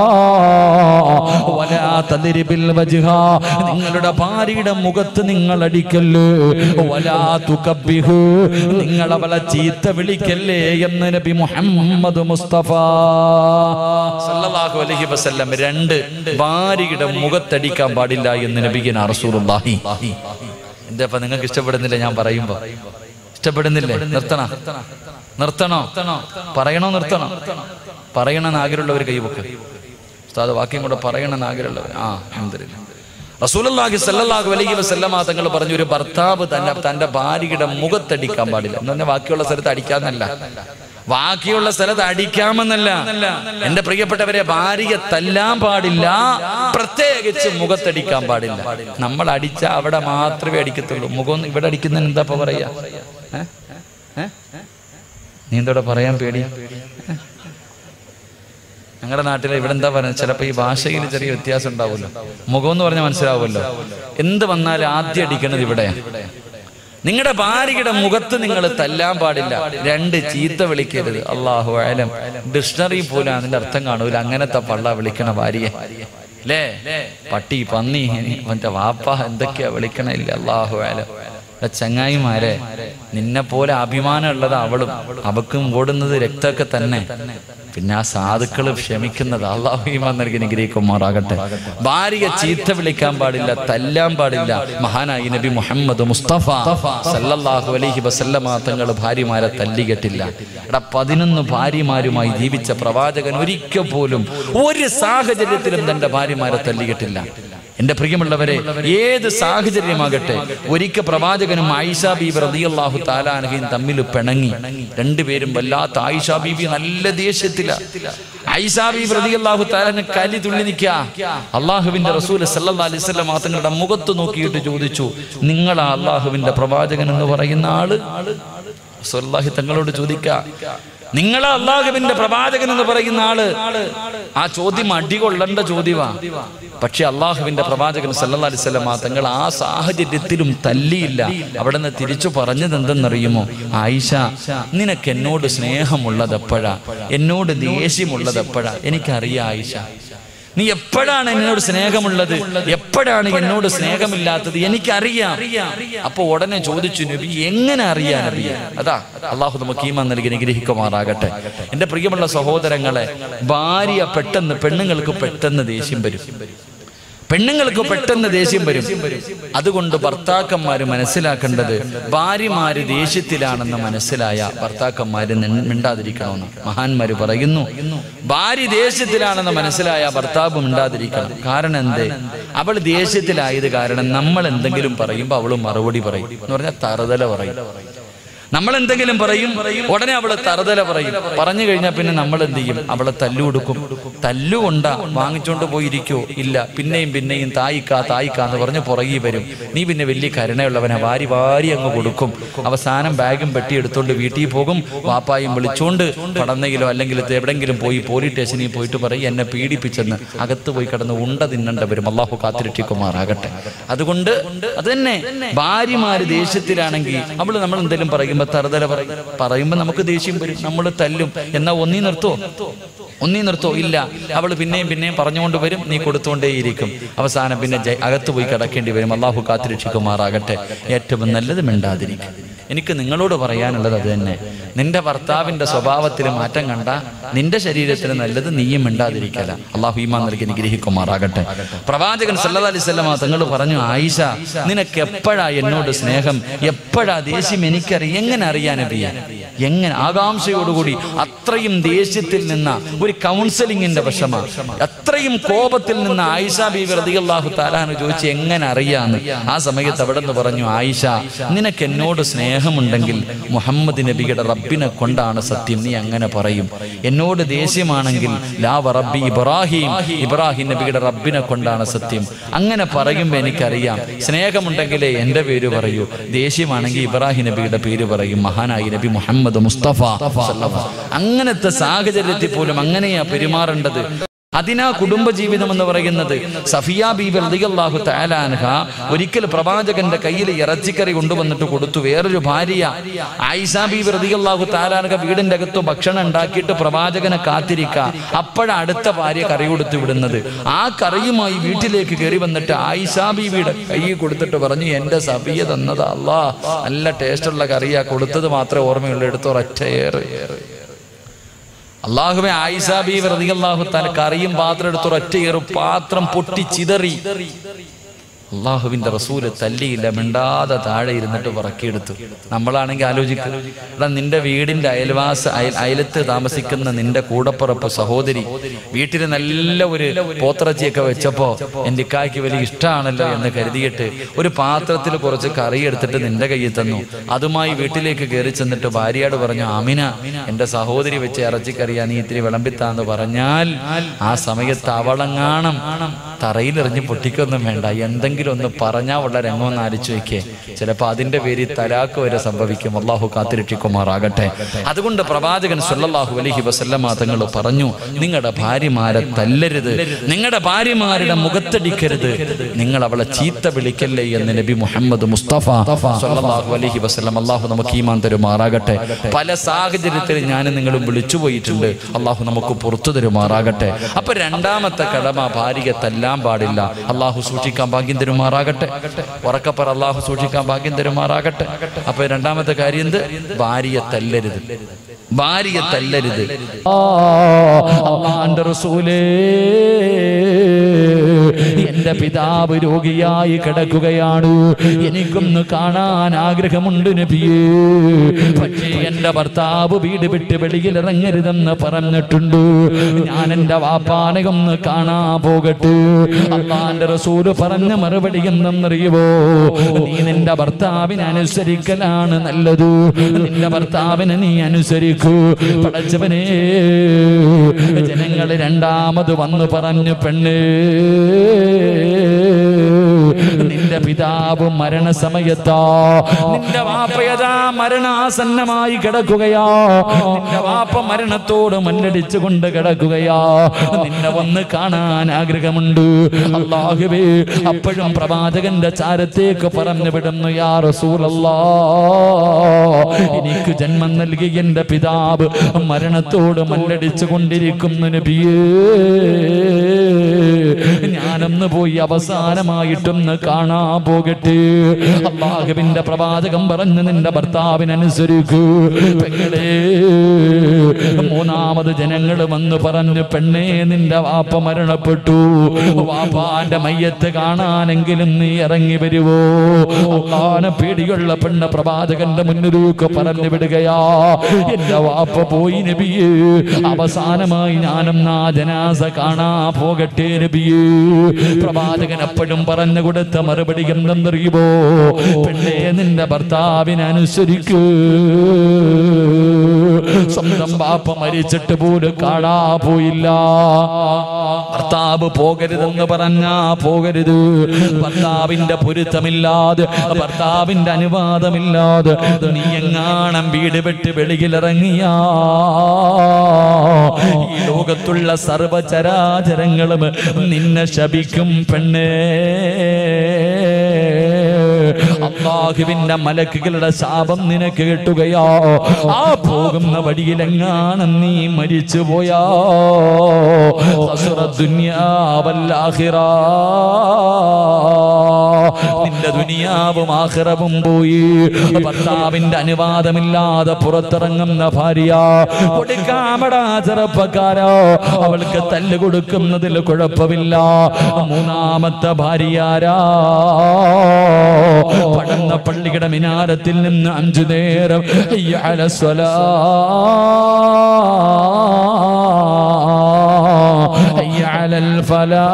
വലാ തദ്രിബിൽ വജ്ഹാ. നിങ്ങളുടെ ഭാര്യയുടെ മുഖത്ത് നിങ്ങൾ അടിക്കല്ലേ വലാ തുകബ്ബിഹു. നിങ്ങൾ അവളെ ചീത്ത വിളിക്കല്ലേ എന്ന് നബി മുഹമ്മദ് മുസ്തഫ സല്ലല്ലാഹു അലൈഹി വസല്ലം രണ്ട് ഭാര്യയുടെ മുഖത്തടിക്കാൻ പാടില്ല എന്ന് നബിഗിന റസൂലുള്ളാഹി എന്താ ഇപ്പൊ നിങ്ങൾക്ക് ഇഷ്ടപ്പെടുന്നില്ല ഞാൻ പറയുമ്പോ ഇഷ്ടപ്പെടുന്നില്ലേ നിർത്തണ നിർത്തണോ പറയണോ നിർത്തണോ പറയണമെന്ന് ആഗ്രഹമുള്ളവർ കൈവക്ക് ഉസ്താദ് വാക്യം കൂടെ പറയണമെന്ന് ആഗ്രഹമുള്ളവർ ആ അൽഹംദുലില്ലാ റസൂലുള്ളാഹി സല്ലല്ലാഹു അലൈഹി വസല്ലമ തങ്ങൾ പറഞ്ഞു ഒരു ഭർത്താവ് തന്നെ തന്റെ ഭാര്യയുടെ മുഖത്തടിക്കാൻ പാടില്ല എന്ന് പറഞ്ഞാൽ ബാക്കിയുള്ള സ്ഥലത്ത് അടിക്കാന്നല്ല ബാക്കിയുള്ള സ്ഥലത്ത് അടിക്കാമെന്നല്ല എന്റെ പ്രിയപ്പെട്ടവരെ ഭാര്യയെ തല്ലാൻ പാടില്ല പ്രത്യേകിച്ച് മുഖത്തടിക്കാൻ പാടില്ല നമ്മൾ അടിച്ച അവിടെ മാത്രമേ അടിക്കത്തുള്ളൂ മുഖം ഇവിടെ അടിക്കുന്നതിന് എന്താ ഇപ്പൊ പറയാ ഏ? ഏ? നീ എന്തോടെ പറയാൻ പേടി ഏ? ഞങ്ങളുടെ നാട്ടിൽ ഇവിടെ എന്താ പറയുന്നത് ചിലപ്പോൾ ഈ ഭാഷയിൽ ചെറിയ വ്യത്യാസം ഉണ്ടാവുമല്ലോ മുഖം എന്ന് പറഞ്ഞാൽ മനസ്സിലാവുമല്ലോ എന്ത് വന്നാലും ആദ്യം അടിക്കണത് ഇവിടെ നിങ്ങളുടെ ഭാര്യയുടെ മുഖത്ത് നിങ്ങൾ തല്ലാൻ പാടില്ല രണ്ട് ചീത്ത വിളിക്കരുത് അള്ളാഹു ആലം ഡിക്ഷണറി പോലും അതിന്റെ അർത്ഥം കാണൂല അങ്ങനത്തെ പള്ള വിളിക്കണ ഭാര്യയെ അല്ലേ പട്ടി പന്നി മറ്റേ വാപ്പ എന്തൊക്കെയാ വിളിക്കണില്ല അള്ളാഹു ആലം എടാ ചങ്ങായിമാരെ നിന്നെ പോലെ അഭിമാനമുള്ളത് അവളും അവക്കും ഓടുന്നത് രക്തമൊക്കെ തന്നെ പിന്നെ ആ സാധുക്കൾ ക്ഷമിക്കുന്നത് അള്ളാഹുമാൻ നൽകി നിഗ്രഹിക്കുമാറാകട്ടെ ഭാര്യ ചീത്ത വിളിക്കാൻ പാടില്ല തല്ലാൻ പാടില്ല മഹാനായി നബി മുഹമ്മദ് മുസ്തഫ സല്ലല്ലാഹു അലൈഹി വസല്ലമ തങ്ങൾ ഭാര്യമാരെ തല്ലികെട്ടില്ല എടാ പതിനൊന്ന് ഭാര്യമാരുമായി ജീവിച്ച പ്രവാചകൻ ഒരിക്കൽ പോലും ഒരു സാഹചര്യത്തിലും തന്റെ ഭാര്യമാരെ തല്ലികെട്ടില്ല എന്റെ പ്രിയമുള്ളവരെ ഏത് സാഹചര്യമാകട്ടെ ഒരിക്കൽ പ്രവാചകനും ആയിഷ ബീബി റളിയല്ലാഹു താലാനഹയും തമ്മിൽ പിണങ്ങി രണ്ടുപേരും വല്ലാത്ത ആയിഷ ബീബി നല്ല ദേഷ്യത്തില ആയിഷ ബീബി റളിയല്ലാഹു താലാന് കലി തുള്ളി നിൽക്കുക അള്ളാഹുവിന്റെ റസൂൽ സല്ലല്ലാഹു അലൈഹി വസല്ലം തങ്ങളുടെ മുഖത്ത് നോക്കിയിട്ട് ചോദിച്ചു നിങ്ങളാ അള്ളാഹുവിന്റെ പ്രവാചകൻ എന്ന് പറയുന്ന ആള് റസൂലുള്ളാഹി തങ്ങളോട് ചോദിക്കാം നിങ്ങളെ അള്ളാഹുവിന്റെ പ്രവാചകൻ എന്ന് പറയുന്ന ആള് ആ ചോദ്യം അടികൊള്ളേണ്ട ചോദ്യമാ പക്ഷെ അള്ളാഹുവിന്റെ പ്രവാചകൻ സല്ലല്ലാഹു അലൈഹി വസല്ലം തങ്ങൾ ആ സാഹചര്യത്തിലും തല്ലിയില്ല അവിടെ നിന്ന് തിരിച്ചു പറഞ്ഞത് എന്തെന്നറിയുമോ ആയിഷ നിനക്ക് എന്നോട് സ്നേഹമുള്ളത് എപ്പോഴാ എന്നോട് ദേഷ്യമുള്ളത് എപ്പോഴാ എനിക്കറിയാം ആയിഷ നീ എപ്പോഴാണ് എന്നോട് സ്നേഹമുള്ളത് എപ്പോഴാണ് എന്നോട് സ്നേഹമില്ലാത്തത് എനിക്കറിയാം അപ്പൊ ഉടനെ ചോദിച്ചു നബി എങ്ങനെ അറിയാൻ നബി അതാ അള്ളാഹു നമുക്ക് ഈമാൻ നൽകി അനുഗ്രഹിക്കുമാറാകട്ടെ എന്റെ പ്രിയമുള്ള സഹോദരങ്ങളെ ഭാര്യ പെട്ടെന്ന് പെണ്ണുങ്ങൾക്ക് പെട്ടെന്ന് ദേഷ്യം വരും പെണ്ണുങ്ങൾക്ക് പെട്ടെന്ന് ദേഷ്യം വരും അതുകൊണ്ട് ഭർത്താക്കന്മാര് മനസ്സിലാക്കേണ്ടത് ഭാര്യമാര് ദേഷ്യത്തിലാണെന്ന് മനസ്സിലായ ഭർത്താക്കന്മാര് നി- മിണ്ടാതിരിക്കണമെന്ന് മഹാന്മാര് പറയുന്നു ഭാര്യ ദേഷ്യത്തിലാണെന്ന് മനസ്സിലായ ഭർത്താവ് മിണ്ടാതിരിക്കണം കാരണം എന്തേ അവൾ ദേഷ്യത്തിലായത് കാരണം നമ്മൾ എന്തെങ്കിലും പറയുമ്പോൾ അവള് മറുപടി പറയും എന്ന് പറഞ്ഞാൽ തറുതല പറയും നമ്മൾ എന്തെങ്കിലും പറയും ഉടനെ അവള് തറുതല പറയും പറഞ്ഞു കഴിഞ്ഞാൽ പിന്നെ നമ്മൾ എന്ത് ചെയ്യും അവളെ തല്ലു കൊടുക്കും തല്ലുകൊണ്ട വാങ്ങിച്ചോണ്ട് പോയിരിക്കോ ഇല്ല പിന്നെയും പിന്നെയും തായിക്കാ തായിക്കാ എന്ന് പറഞ്ഞ് പുറകെ വരും നീ പിന്നെ വലിയ കരുണയുള്ളവനെ വാരി വാരി അങ്ങ് കൊടുക്കും അവസാനം ബാഗും പെട്ടി എടുത്തോണ്ട് വീട്ടിൽ പോകും വാപ്പായും വിളിച്ചോണ്ട് പടന്നെങ്കിലോ അല്ലെങ്കിൽ ഇത് എവിടെങ്കിലും പോയി പോലീസ് സ്റ്റേഷനിൽ പോയിട്ട് പറയും എന്നെ പീഡിപ്പിച്ചെന്ന് അകത്ത് പോയി കിടന്ന് ഉണ്ട തിന്നണ്ട വരും അള്ളാഹു കാത്തിരക്ഷിക്കുമാറാകട്ടെ അതുകൊണ്ട് അത് തന്നെ ഭാര്യമാര് ദേഷ്യത്തിലാണെങ്കിൽ അവള് നമ്മൾ എന്തെങ്കിലും പറയുമ്പോ തറുതല പറയും പറയുമ്പോ നമുക്ക് ദേഷ്യം വരും നമ്മൾ തല്ലും എന്നാ ഒന്നീ നിർത്തോ ഒന്നീ നിർത്തോ ഇല്ല അവള് പിന്നെയും പിന്നെയും പറഞ്ഞുകൊണ്ട് വരും നീ കൊടുത്തുകൊണ്ടേയിരിക്കും അവസാനം പിന്നെ ജയ- അകത്ത് പോയി കിടക്കേണ്ടി വരും അള്ളാഹു കാത്തിരക്ഷിക്കുമാറാകട്ടെ ഏറ്റവും നല്ലത് മിണ്ടാതിരിക്കും എനിക്ക് നിങ്ങളോട് പറയാനുള്ളത് അത് തന്നെ നിന്റെ ഭർത്താവിന്റെ സ്വഭാവത്തിൽ മാറ്റം കണ്ട നിന്റെ ശരീരത്തിന് നല്ലത് നീയും മിണ്ടാതിരിക്കല അള്ളാഹു ഈമാൻ നൽകി നിഗ്രഹിക്കുമാറാകട്ടെ പ്രവാചകൻ സല്ലല്ലാഹു അലൈഹി വസല്ലമ തങ്ങൾ പറഞ്ഞു ആയിഷ നിനക്ക് എപ്പോഴാ എന്നോട് സ്നേഹം എപ്പോഴാ ദേഷ്യം എനിക്കറിയാം എങ്ങനെ അറിയാൻ നബിയെ എങ്ങനെ ആകാംക്ഷയോടുകൂടി അത്രയും ദേഷ്യത്തിൽ നിന്ന ഒരു കൗൺസിലിങ്ങിന്റെ വശമാ അത്രയും കോപത്തിൽ നിന്ന് ആയിഷ ബീവി റളിയല്ലാഹു താലാന്ന് ചോദിച്ചു എങ്ങനെ അറിയാന്ന് ആ സമയത്ത് അവിടെ നിന്ന് പറഞ്ഞു ആയിഷ നിനക്ക് എന്നോട് സ്നേഹമുണ്ടെങ്കിൽ മുഹമ്മദ് നബിയുടെ റബ്ബിനെ കൊണ്ടാണ് സത്യം നീ അങ്ങനെ പറയും എന്നോട് ദേഷ്യമാണെങ്കിൽ ലാവ റബ്ബി ഇബ്രാഹിം ഇബ്രാഹിം നബിയുടെ റബ്ബിനെ കൊണ്ടാണ് സത്യം അങ്ങനെ പറയുമ്പോൾ എനിക്കറിയാം സ്നേഹമുണ്ടെങ്കിലേ എൻ്റെ പേര് പറയൂ ദേഷ്യമാണെങ്കിൽ ഇബ്രാഹിം നബിയുടെ പേര് പറയും മഹാനായി നബി മുഹമ്മദ് മുസ്തഫ സല്ലല്ലാഹു. അങ്ങനത്തെ സാഹചര്യത്തിൽ പോലും അങ്ങനെയാ പെരുമാറേണ്ടത് അതിനാ കുടുംബജീവിതം എന്ന് പറയുന്നത് സഫിയ ബീബി റളിയല്ലാഹു തആല അൻഹ ഒരിക്കൽ പ്രവാചകന്റെ കയ്യിൽ ഇറച്ചിക്കറി കൊണ്ടുവന്നിട്ട് കൊടുത്തു വേറൊരു ഭാര്യ ആയിഷ ബീബി റളിയല്ലാഹു തആല അൻഹ വീടിന്റെ അകത്ത് ഭക്ഷണം ഉണ്ടാക്കിയിട്ട് പ്രവാചകനെ കാത്തിരിക്ക അപ്പോഴാണ് അടുത്ത ഭാര്യ കറി കൊടുത്തു വിടുന്നത് ആ കറിയുമായി വീട്ടിലേക്ക് കയറി വന്നിട്ട് ആയിഷ ബീവിയുടെ കൈ കൊടുത്തിട്ട് പറഞ്ഞു എന്റെ സഫിയ തന്നത് അല്ലാ നല്ല ടേസ്റ്റുള്ള കറിയാ കൊടുത്തത് മാത്രമേ ഓർമ്മയുള്ളൂ എടുത്തൊരൊറ്റ ഏറ് അള്ളാഹുവെ ആയിഷ ബി റളിയല്ലാഹു തആല കറിയും പാത്രം എടുത്ത് ഒരൊറ്റ ഏറ് പാത്രം പൊട്ടി ചിതറി അള്ളാഹുവിന്റെ റസൂല് തല്ലിയില്ല മിണ്ടാതെ താഴെ ഇരുന്നിട്ട് പറക്കിയെടുത്തു നമ്മളാണെങ്കിൽ ആലോചിക്കും എടാ നിന്റെ വീടിന്റെ അയൽവാസ അയൽ അയലത്ത് താമസിക്കുന്ന നിന്റെ കൂടപ്പുറപ്പ് സഹോദരി വീട്ടിൽ നല്ല ഒരു പോത്തിറച്ചിയൊക്കെ വെച്ചപ്പോ എൻ്റെ ഇക്കായ്ക്ക് വലിയ ഇഷ്ടമാണല്ലോ എന്ന് കരുതിയിട്ട് ഒരു പാത്രത്തിൽ കുറച്ച് കറി എടുത്തിട്ട് നിന്റെ കയ്യിൽ തന്നു അതുമായി വീട്ടിലേക്ക് കയറി ചെന്നിട്ട് ഭാര്യയോട് പറഞ്ഞു ആമിന എന്റെ സഹോദരി വെച്ച് ഇറച്ചിക്കറിയാ നീ ഇത്തിരി വിളമ്പിത്താന്ന് പറഞ്ഞാൽ ആ സമയത്ത് അവളങ്ങാണം തറയിലെറിഞ്ഞ് പൊട്ടിക്കൊന്നും വേണ്ട എന്തെങ്കിലും ഒന്ന് പറഞ്ഞാൽ ഉള്ള രംഗം ഒന്ന് ആലോചിച്ച് വയ്ക്കേ ചിലപ്പോൾ അതിന്റെ പേരിൽ തലാക്ക് വരെ സംഭവിക്കും അള്ളാഹു കാത്തിരക്ഷിക്കുമാറാകട്ടെ അതുകൊണ്ട് പ്രവാചകൻ സല്ലല്ലാഹു അലൈഹി വസല്ലമ തങ്ങൾ പറഞ്ഞു നിങ്ങളുടെ ഭാര്യമാരെ തല്ലരുത് നിങ്ങളുടെ ഭാര്യമാരുടെ മുഖത്തടിക്കരുത് നിങ്ങൾ അവളെ ചീത്ത വിളിക്കല്ലേ എന്ന് നബി മുഹമ്മദ് മുസ്തഫ സല്ലല്ലാഹു അലൈഹി വസല്ലം അള്ളാഹു നമുക്ക് ഈമാൻ തരുമാറാകട്ടെ പല സാഹചര്യത്തിൽ ഞാൻ നിങ്ങളും വിളിച്ചു പോയിട്ടുണ്ട് അള്ളാഹു നമുക്ക് പുറത്തു തരുമാറാകട്ടെ അപ്പൊ രണ്ടാമത്തെ കടമ ഭാര്യയെ തല്ലാൻ പാടില്ല അള്ളാഹു സൂക്ഷിക്കാൻ ഭാഗ്യം തരുമാറാകട്ടെ ഉറക്കപ്പറ അള്ളാഹു സൂക്ഷിക്കാൻ ഭാഗ്യം തരുമാറാകട്ടെ അപ്പൊ രണ്ടാമത്തെ കാര്യം എന്ത് ഭാര്യയെ തല്ലരുത് ഭാര്യയെ തല്ലരുത് അള്ളാന്റെ റസൂലേ എന്റെ പിതാവ് രോഗിയായി കിടക്കുകയാണ് എനിക്കൊന്ന് കാണാൻ ആഗ്രഹമുണ്ട് നബിയേ പക്ഷേ എന്റെ ഭർത്താവ് വീട് വിട്ട് വെളിയിൽ ഇറങ്ങരുതെന്ന് പറഞ്ഞിട്ടുണ്ട് ഞാൻ എന്റെ വാപ്പാനെ ഒന്ന് കാണാൻ പോകട്ടെ അള്ളാന്റെ റസൂല് പറഞ്ഞ മറുപടി എന്തെന്നറിയുവോ നീ നിന്റെ ഭർത്താവിനെ അനുസരിക്കലാണ് നല്ലത് നിന്റെ ഭർത്താവിനെ നീ അനുസരിക്കൂ പടച്ചവനെ ജനങ്ങൾ രണ്ടാമത് വന്നു പറഞ്ഞു പെണ്ണേ നിന്റെ പിതാവ് മരണസമയത്താ നിന്റെ വാപ്പയതാ മരണാസന്നമായി കിടക്കുകയാ നിന്റെ വാപ്പ മരണത്തോട് മല്ലടിച്ചു കൊണ്ട് കിടക്കുകയാ നിന്നെ ഒന്ന് കാണാൻ ആഗ്രഹമുണ്ട് അള്ളാഹുവേ അപ്പോഴും പ്രവാചകന്റെ ചാരത്തേക്ക് പറഞ്ഞു വിടുന്നു യാ റസൂലല്ലാ എനിക്ക് ജന്മം നൽകി എന്റെ പിതാവ് മരണത്തോട് മല്ലടിച്ചു കൊണ്ടിരിക്കുന്നു നബിയേ ഞാനൊന്ന് പോയി അവസാനമായിട്ടൊന്ന് കാണാ പോകട്ടെ അള്ളാഹുവിന്റെ പ്രവാചകം പറഞ്ഞു നിന്റെ ഭർത്താവിനനുസരിക്കൂ പെങ്ങളെ മൂന്നാമത് ജനങ്ങൾ വന്ന് പറഞ്ഞു പെണ്ണേ നിന്റെ വാപ്പ മരണപ്പെട്ടു വാപ്പാന്റെ മയ്യത്ത് കാണാനെങ്കിലും നീ ഇറങ്ങി വരുവോ അള്ളാനെ പേടിയുള്ള പെണ്ണ് പ്രവാചകന്റെ മുന്നിലേക്ക് പറഞ്ഞു വിടുകയാ എന്റെ വാപ്പ പോയി നബിയേ അവസാനമായി ഞാനും ആ ജനാസ കാണാ പോകട്ടെ നബിയേ പ്രവാചകൻ എപ്പോഴും പറഞ്ഞു കൊടുത്ത മറുപടി എന്തെന്നറിയുമോ പെണ്ണേ നിന്റെ ഭർത്താവിനനുസരിക്കൂ സ്വന്തം ബാപ്പ മരിച്ചിട്ട് പോലും കാണാ പോയില്ല ഭർത്താവ് പോകരുതെന്ന് പറഞ്ഞാ പോകരുത് ഭർത്താവിന്റെ പൊരുത്തമില്ലാതെ ഭർത്താവിന്റെ അനുവാദമില്ലാതെ നീ എങ്ങാണം വീട് വിട്ട് വെളിയിലിറങ്ങിയാ ഈ ലോകത്തുള്ള സർവചരാചരങ്ങളും നിന്നെ ശപിക്കും പെണ്ണേ അള്ളാഹുവിന്റെ മലക്കുകളുടെ ശാപം നിനക്ക് കിട്ടുകയോ ആ പോകുന്ന വഴിയിലെങ്ങാനും നീ മരിച്ചു പോയാ ദുനിയാവല്ലാഹിറ നിന്റെ ദുനിയാവും ആഹിറവും പോയി ഭർത്താവിന്റെ അനുവാദമില്ലാതെ പുറത്തിറങ്ങുന്ന ഭാര്യ കൊടുക്കാമടാ ചെറുപ്പക്കാരോ അവൾക്ക് തല്ല് കൊടുക്കുന്നതിൽ കുഴപ്പമില്ല മൂന്നാമത്തെ ഭാര്യയാരാ പടന്ന പള്ളിയുടെ മിനാരത്തിൽ നിന്ന് അഞ്ചു നേരം ഹയ്യ അല സ്വലാ. ഹയ്യ അലൽ ഫലാ.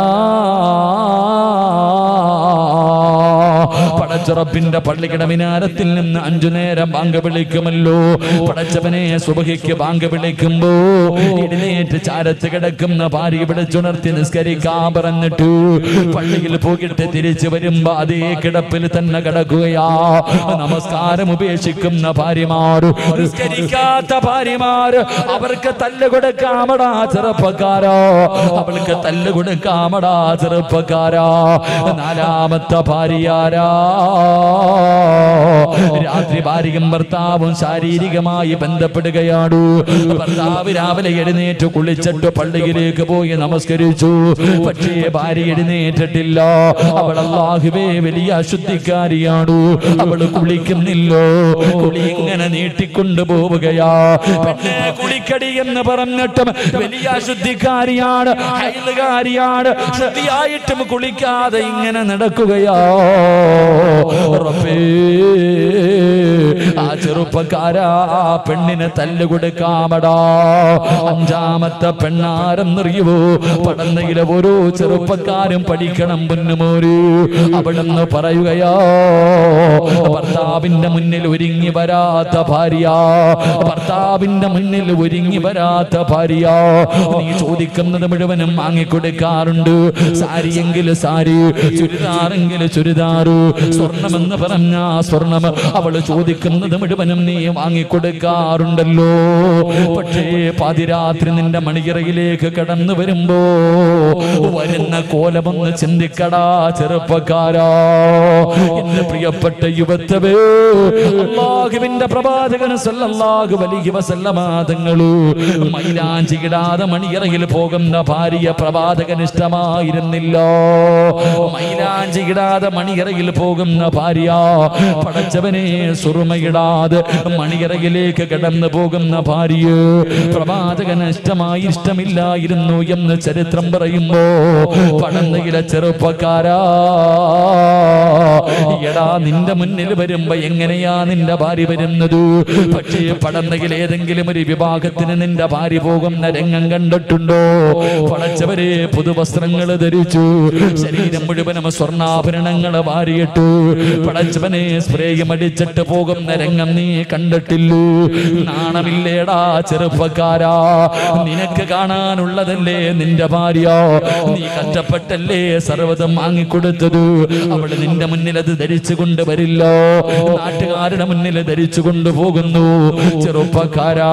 പടച്ചുറപ്പിന്റെ പള്ളിയുടെ മിനാരത്തിൽ നിന്ന് അഞ്ചു നേരം ബാങ്ക് വിളിക്കുമല്ലോ പടച്ചവനെ സുബഹിക്ക് ബാങ്ക് വിളിക്കുമ്പോ എഴുന്നേറ്റ് ചാരത്ത് കിടക്കുന്ന ഭാര്യ വിളിച്ചുണർത്തി നിസ്കരിക്കാൻ പറഞ്ഞിട്ട് പള്ളിയിൽ പോയിട്ട് തിരിച്ചു വരുമ്പോ അതേ കിടപ്പിൽ തന്നെ കിടക്കുകയാ നമസ്കാരം ഉപേക്ഷിക്കുന്ന ഭാര്യമാര് നിസ്കരിക്കാത്ത ഭാര്യമാര് അവർക്ക് തല്ല് കൊടുക്കാമടാ ചെറുപ്പക്കാരോ അവൾക്ക് തല്ല് കൊടുക്കാമടാ ചെറുപ്പക്കാരാ നാലാമത്തെ ഭാര്യയാരാ രാത്രി ഭാര്യയും ഭർത്താവും ശാരീരികമായി ബന്ധപ്പെടുകയാണ് ഭർത്താവ് രാവിലെ എഴുന്നേറ്റ് കുളിച്ചിട്ട് പള്ളിയിലേക്ക് പോയി നമസ്കരിച്ചു പക്ഷേ ഭാര്യ എഴുന്നേറ്റിട്ടില്ല അവൾ അള്ളാഹുവേ വലിയ അശുദ്ധിക്കാരിയാണ് അവൾ കുളിക്കുന്നില്ലോ കുളി ഇങ്ങനെ നീട്ടിക്കൊണ്ടു പോവുകയാ പെണ്ണെ കുളിക്കടി എന്ന് പറഞ്ഞിട്ടും വലിയ അശുദ്ധിക്കാരിയാണ് ഹൈലുകാരിയാണ് ശുദ്ധിയായിട്ടും കുളിക്കാതെ ഇങ്ങനെ നടക്കുകയാ റബ്ബേ ആ ചെറുപ്പക്കാരാ ആ പെണ്ണിന് തല്ല് കൊടുക്കാമടാ അഞ്ചാമത്തെ പെണ്ണാരെന്നറിയുവോ പടന്നയിലെ ഓരോ ചെറുപ്പക്കാരും പഠിക്കണം പൊന്നുമോര് അവിടെന്ന് പറയുകയോ ഭർത്താവിന്റെ മുന്നിൽ ഒരുങ്ങി വരാത്ത ഭാര്യ ഭർത്താവിന്റെ മുന്നിൽ ഒരുങ്ങി വരാത്ത ഭാര്യ നീ ചോദിക്കുന്നത് മുഴുവനും വാങ്ങിക്കൊടുക്കാറുണ്ട് സാരിയെങ്കിൽ സാരി ചുരിദാറെങ്കിൽ ചുരിദാറ് സ്വർണമെന്ന് പറഞ്ഞ സ്വർണം അവള് ചോദിക്കുന്നത് മുഴുവനും നീ വാങ്ങിക്കൊടുക്കാറുണ്ടല്ലോ പക്ഷേ പാതിരാത്രി നിന്റെ മണിയറയിലേക്ക് കടന്നു വരുമ്പോ വരുന്ന കോലമൊന്ന് ചിന്തിക്കടാ ചെറുപ്പക്കാരാ എന്റെ പ്രിയപ്പെട്ട യുവത്വേ അള്ളാഹുവിന്റെ പ്രവാചകൻ സല്ലല്ലാഹു അലൈഹി വസല്ലമ തങ്ങള് മൈലാഞ്ചിയിടാതെ മണിയറയിൽ പോകുന്ന ഭാര്യ പ്രവാചകൻ ഇഷ്ടമായിരുന്നില്ല മൈലാഞ്ചിയിടാതെ മണിയറയിൽ പോകുന്ന ഭാര്യ പടച്ചവനെ സുറുമയിടാതെ മണിയറയിലേക്ക് കടന്നു പോകുന്ന ഭാര്യ പ്രവാചകൻ ഇഷ്ടമായി ഇഷ്ടമില്ലായിരുന്നു എന്ന് ചരിത്രം പറയുമ്പോ പടന്നയിലെ ചെറുപ്പക്കാരാ എടാ നിന്റെ മുന്നിൽ വരുമ്പോ എങ്ങനെയാ നിന്റെ ഭാര്യ വരുന്നത് പക്ഷേ പടന്നയിൽ ഏതെങ്കിലും ഒരു വിഭാഗത്തിന് നിന്റെ ഭാര്യ പോകുന്ന രംഗം കണ്ടിട്ടുണ്ടോ പടച്ചവരെ പുതുവസ്ത്രങ്ങൾ ധരിച്ചു ശരീരം മുഴുവനും സ്വർണ്ണാഭരണങ്ങൾ വാരിയിട്ടു പടച്ചവനെ സ്പ്രേയും അടിച്ചിട്ട് പോകുന്ന രംഗം നീ കണ്ടിട്ടില്ലൂ നാണമില്ലേടാ ചെറുപ്പക്കാരാ നിനക്ക് കാണാനുള്ളതല്ലേ നിന്റെ ഭാര്യ നീ കഷ്ടപ്പെട്ടല്ലേ സർവ്വതം വാങ്ങിക്കൊടുത്തത് അവള് നിന്റെ മുന്നിൽ അത് ധരിച്ചു കൊണ്ടുവരില്ല നാട്ടുകാരുടെ മുന്നിൽ ധരിച്ചു കൊണ്ടുപോകുന്നു ചെറുപ്പക്കാരാ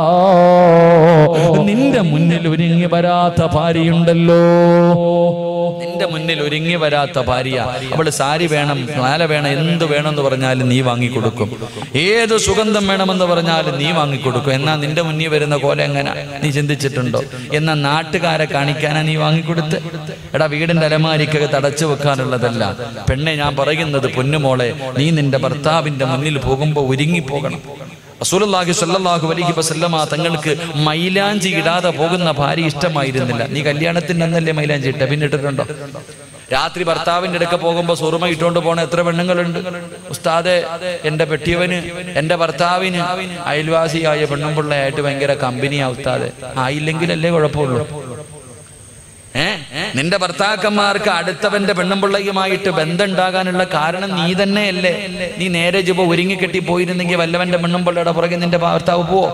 നിന്റെ മുന്നിൽ ഒരുങ്ങി വരാത്ത ഭാര്യയുണ്ടല്ലോ നിന്റെ മുന്നിൽ ഒരുങ്ങി വരാത്ത ഭാര്യ അവള് സാരി വേണം മാല വേണം എന്ത് വേണമെന്ന് പറഞ്ഞാലും നീ വാങ്ങിക്കൊടുക്കും ഏത് സുഗന്ധം വേണമെന്ന് പറഞ്ഞാലും നീ വാങ്ങിക്കൊടുക്കും എന്നാ നിന്റെ മുന്നിൽ വരുന്ന കോല എങ്ങനെ നീ ചിന്തിച്ചിട്ടുണ്ടോ എന്നാ നാട്ടുകാരെ കാണിക്കാനാ നീ വാങ്ങിക്കൊടുത്ത് എടാ വീടിന്റെ അലമാരിക്കകത്ത് അടച്ചു വെക്കാനുള്ളതല്ല പെണ്ണെ ഞാൻ പറയുന്നത് പൊന്നുമോളെ നീ നിന്റെ ഭർത്താവിന്റെ മുന്നിൽ പോകുമ്പോ ഒരുങ്ങി പോകണം റസൂലുള്ളാഹി സ്വല്ലല്ലാഹു അലൈഹി വസല്ലമ തങ്ങൾക്ക് മൈലാഞ്ചി ഇടാതെ പോകുന്ന ഭാര്യ ഇഷ്ടമായിരുന്നില്ല നീ കല്യാണത്തിന് അന്നല്ലേ മൈലാഞ്ചി ഇട്ട പിന്നെ ഇട്ടിട്ടുണ്ടോ രാത്രി ഭർത്താവിന്റെ അടുക്ക പോകുമ്പോ സുറുമ ഇട്ടുകൊണ്ട് പോണ എത്ര പെണ്ണുങ്ങളുണ്ട് ഉസ്താദെ എന്റെ പെട്ടിയവന് എന്റെ ഭർത്താവിന് അയൽവാസിയായ പെണ്ണുമ്പിള്ളയായിട്ട് ഭയങ്കര കമ്പനിയാ ഉസ്താദെ ആയില്ലെങ്കിലല്ലേ കുഴപ്പമുള്ളൂ ഏ നിന്റെ ഭർത്താക്കന്മാർക്ക് അടുത്തവന്റെ പെണ്ണുമ്പിള്ളയുമായിട്ട് ബന്ധം ഉണ്ടാകാനുള്ള കാരണം നീ തന്നെയല്ലേ നീ നേരെ ജപ ഒരുങ്ങിക്കെട്ടി പോയിരുന്നെങ്കിൽ വല്ലവന്റെ പെണ്ണുമ്പിള്ളയുടെ പുറകെ നിന്റെ ഭർത്താവ് പോവോ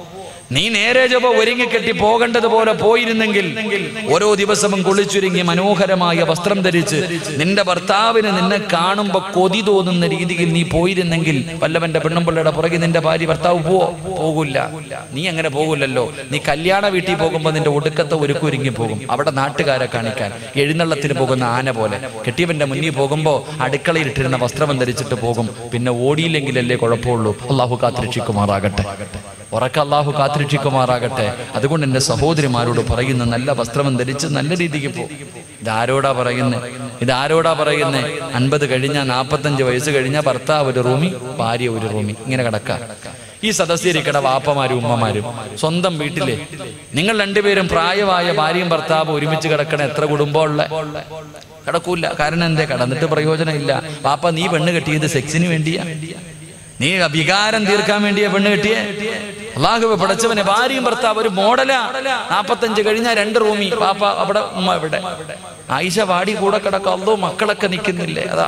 നീ നേരെ ജപ ഒരുങ്ങിക്കെട്ടി പോകേണ്ടതുപോലെ പോയിരുന്നെങ്കിൽ ഓരോ ദിവസവും കുളിച്ചൊരുങ്ങി മനോഹരമായ വസ്ത്രം ധരിച്ച് നിന്റെ ഭർത്താവിന് നിന്നെ കാണുമ്പോ കൊതി തോന്നുന്ന രീതിയിൽ നീ പോയിരുന്നെങ്കിൽ വല്ലവന്റെ പെണ്ണുമ്പിള്ളയുടെ പുറകെ നിന്റെ ഭാര്യ ഭർത്താവ് പോവോ പോകില്ല നീ അങ്ങനെ പോകില്ലല്ലോ നീ കല്യാണ വീട്ടിൽ പോകുമ്പോൾ നിന്റെ ഒടുക്കത്തെ ഒരുക്കൊരുങ്ങി പോകും അവിടെ നാട്ടുകാരെ കാണിക്കാൻ എഴുന്നള്ളത്തിന് പോകുന്ന ആന പോലെ കെട്ടിയവന്റെ മുന്നിൽ പോകുമ്പോ അടുക്കളയിൽ ഇട്ടിരുന്ന വസ്ത്രം ധരിച്ചിട്ട് പോകും പിന്നെ ഓടിയില്ലെങ്കിലല്ലേ കുഴപ്പമുള്ളൂ അള്ളാഹു കാത്തിരക്ഷിക്കുമാറാകട്ടെ ഉറക്ക അള്ളാഹു കാത്തിരക്ഷിക്കുമാറാകട്ടെ അതുകൊണ്ട് എൻ്റെ സഹോദരിമാരോട് പറയുന്ന നല്ല വസ്ത്രം ധരിച്ച് നല്ല രീതിക്ക് പോകും ഇതാരോടാ പറയുന്നത് ഇതാരോടാ പറയുന്നത് അൻപത് കഴിഞ്ഞ നാൽപ്പത്തഞ്ച് വയസ്സ് കഴിഞ്ഞ ഭർത്താവ് ഒരു റൂമി ഭാര്യ ഒരു റൂമി ഇങ്ങനെ കിടക്കാം ഈ സദസ്യരിക്കട വാപ്പമാരും ഉമ്മമാരും സ്വന്തം വീട്ടിലെ നിങ്ങൾ രണ്ടുപേരും പ്രായമായ ഭാര്യയും ഭർത്താവും ഒരുമിച്ച് കിടക്കണ എത്ര കുടുംബമുള്ള കിടക്കൂല കാരണം എന്തേ കടന്നിട്ട് പ്രയോജനമില്ല വാപ്പ നീ പെണ്ണ് കെട്ടിയത് സെക്സിന് വേണ്ടിയാ നീ വികാരം തീർക്കാൻ വേണ്ടിയ പെണ്ണ് കെട്ടിയേ അള്ളാഹു പടച്ചവനെ ഭാര്യയും ഭർത്താവ് ഒരു മോഡലാ നാപ്പത്തഞ്ച് കഴിഞ്ഞ രണ്ട് റൂമി പാപ്പ അവിടെ ഉമ്മ ഇവിടെ ആയിഷ വാടി കൂടെ കിടക്കാം അല്ലോ മക്കളൊക്കെ നിൽക്കുന്നില്ലേ അതാ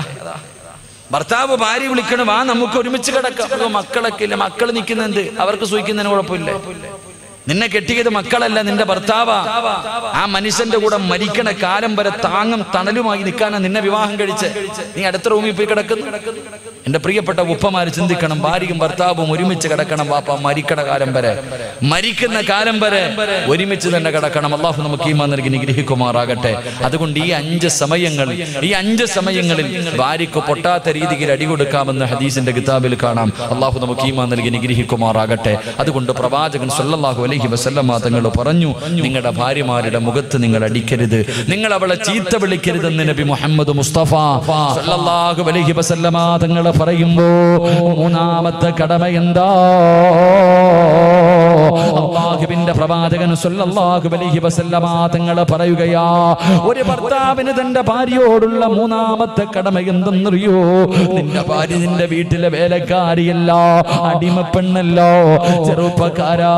ഭർത്താവ് ഭാര്യ വിളിക്കണം വാ നമുക്ക് ഒരുമിച്ച് കിടക്കാം അയ്യോ, മക്കളൊക്കെ ഇല്ല മക്കൾ നിൽക്കുന്നുണ്ട് അവർക്ക് സൂഹിക്കുന്നതിന് കുഴപ്പമില്ല നിന്നെ കെട്ടിയത് മക്കളല്ല നിന്റെ ഭർത്താവാ ആ മനുഷ്യന്റെ കൂടെ മരിക്കണ കാലം വരെ താങ്ങും തണലുമായി നിൽക്കാനാ നിന്നെ വിവാഹം കഴിച്ച് നീ അടുത്ത റൂമിൽ പോയി കിടക്കുന്നു എന്റെ പ്രിയപ്പെട്ട ഉപ്പമാര് ചിന്തിക്കണം ഭാര്യയും ഭർത്താവും ഒരുമിച്ച് കിടക്കണം വാപ്പ മരിക്കണ കാലം വരെ മരിക്കുന്ന കാലം വരെ ഒരുമിച്ച് തന്നെ കിടക്കണം അള്ളാഹു നമുക്ക് ഈ നൽകി നിഗ്രഹിക്കുമാറാകട്ടെ അതുകൊണ്ട് ഈ അഞ്ച് സമയങ്ങൾ ഈ അഞ്ച് സമയങ്ങളിൽ ഭാര്യയ്ക്ക് പൊട്ടാത്ത രീതിയിൽ അടി കൊടുക്കാമെന്ന് ഹദീസിന്റെ കിതാബിൽ കാണാം അള്ളാഹു നമുക്ക് ഈ നൽകി നിഗ്രഹിക്കുമാറാകട്ടെ അതുകൊണ്ട് പ്രവാചകൻ സല്ലല്ലാഹു അലൈഹി വസല്ലമ തങ്ങൾ പറഞ്ഞു നിങ്ങളുടെ ഭാര്യമാരുടെ മുഖത്ത് നിങ്ങൾ അടിക്കരുത് നിങ്ങൾ അവളെ ചീത്ത വിളിക്കരുതെന്ന് നബി മുഹമ്മദ് മുസ്തഫ സല്ലല്ലാഹു അലൈഹി വസല്ലമ തങ്ങൾ പറയുമ്പോ മൂന്നാമത്തെ കടമ എന്താ അള്ളാഹുവിന്റെ പ്രവാചകൻ സല്ലല്ലാഹു അലൈഹി വസല്ലമ തങ്ങൾ പറയുകയാ ഒരു ഭർത്താവിന് തന്റെ ഭാര്യയോടുള്ള മൂന്നാമത്തെ കടമ എന്തെന്നറിയോ നിന്റെ ഭാര്യ നിന്റെ വീട്ടിലെ വേലക്കാരിയല്ല അടിമപ്പെണ്ണല്ലോ ചെറുപ്പക്കാരാ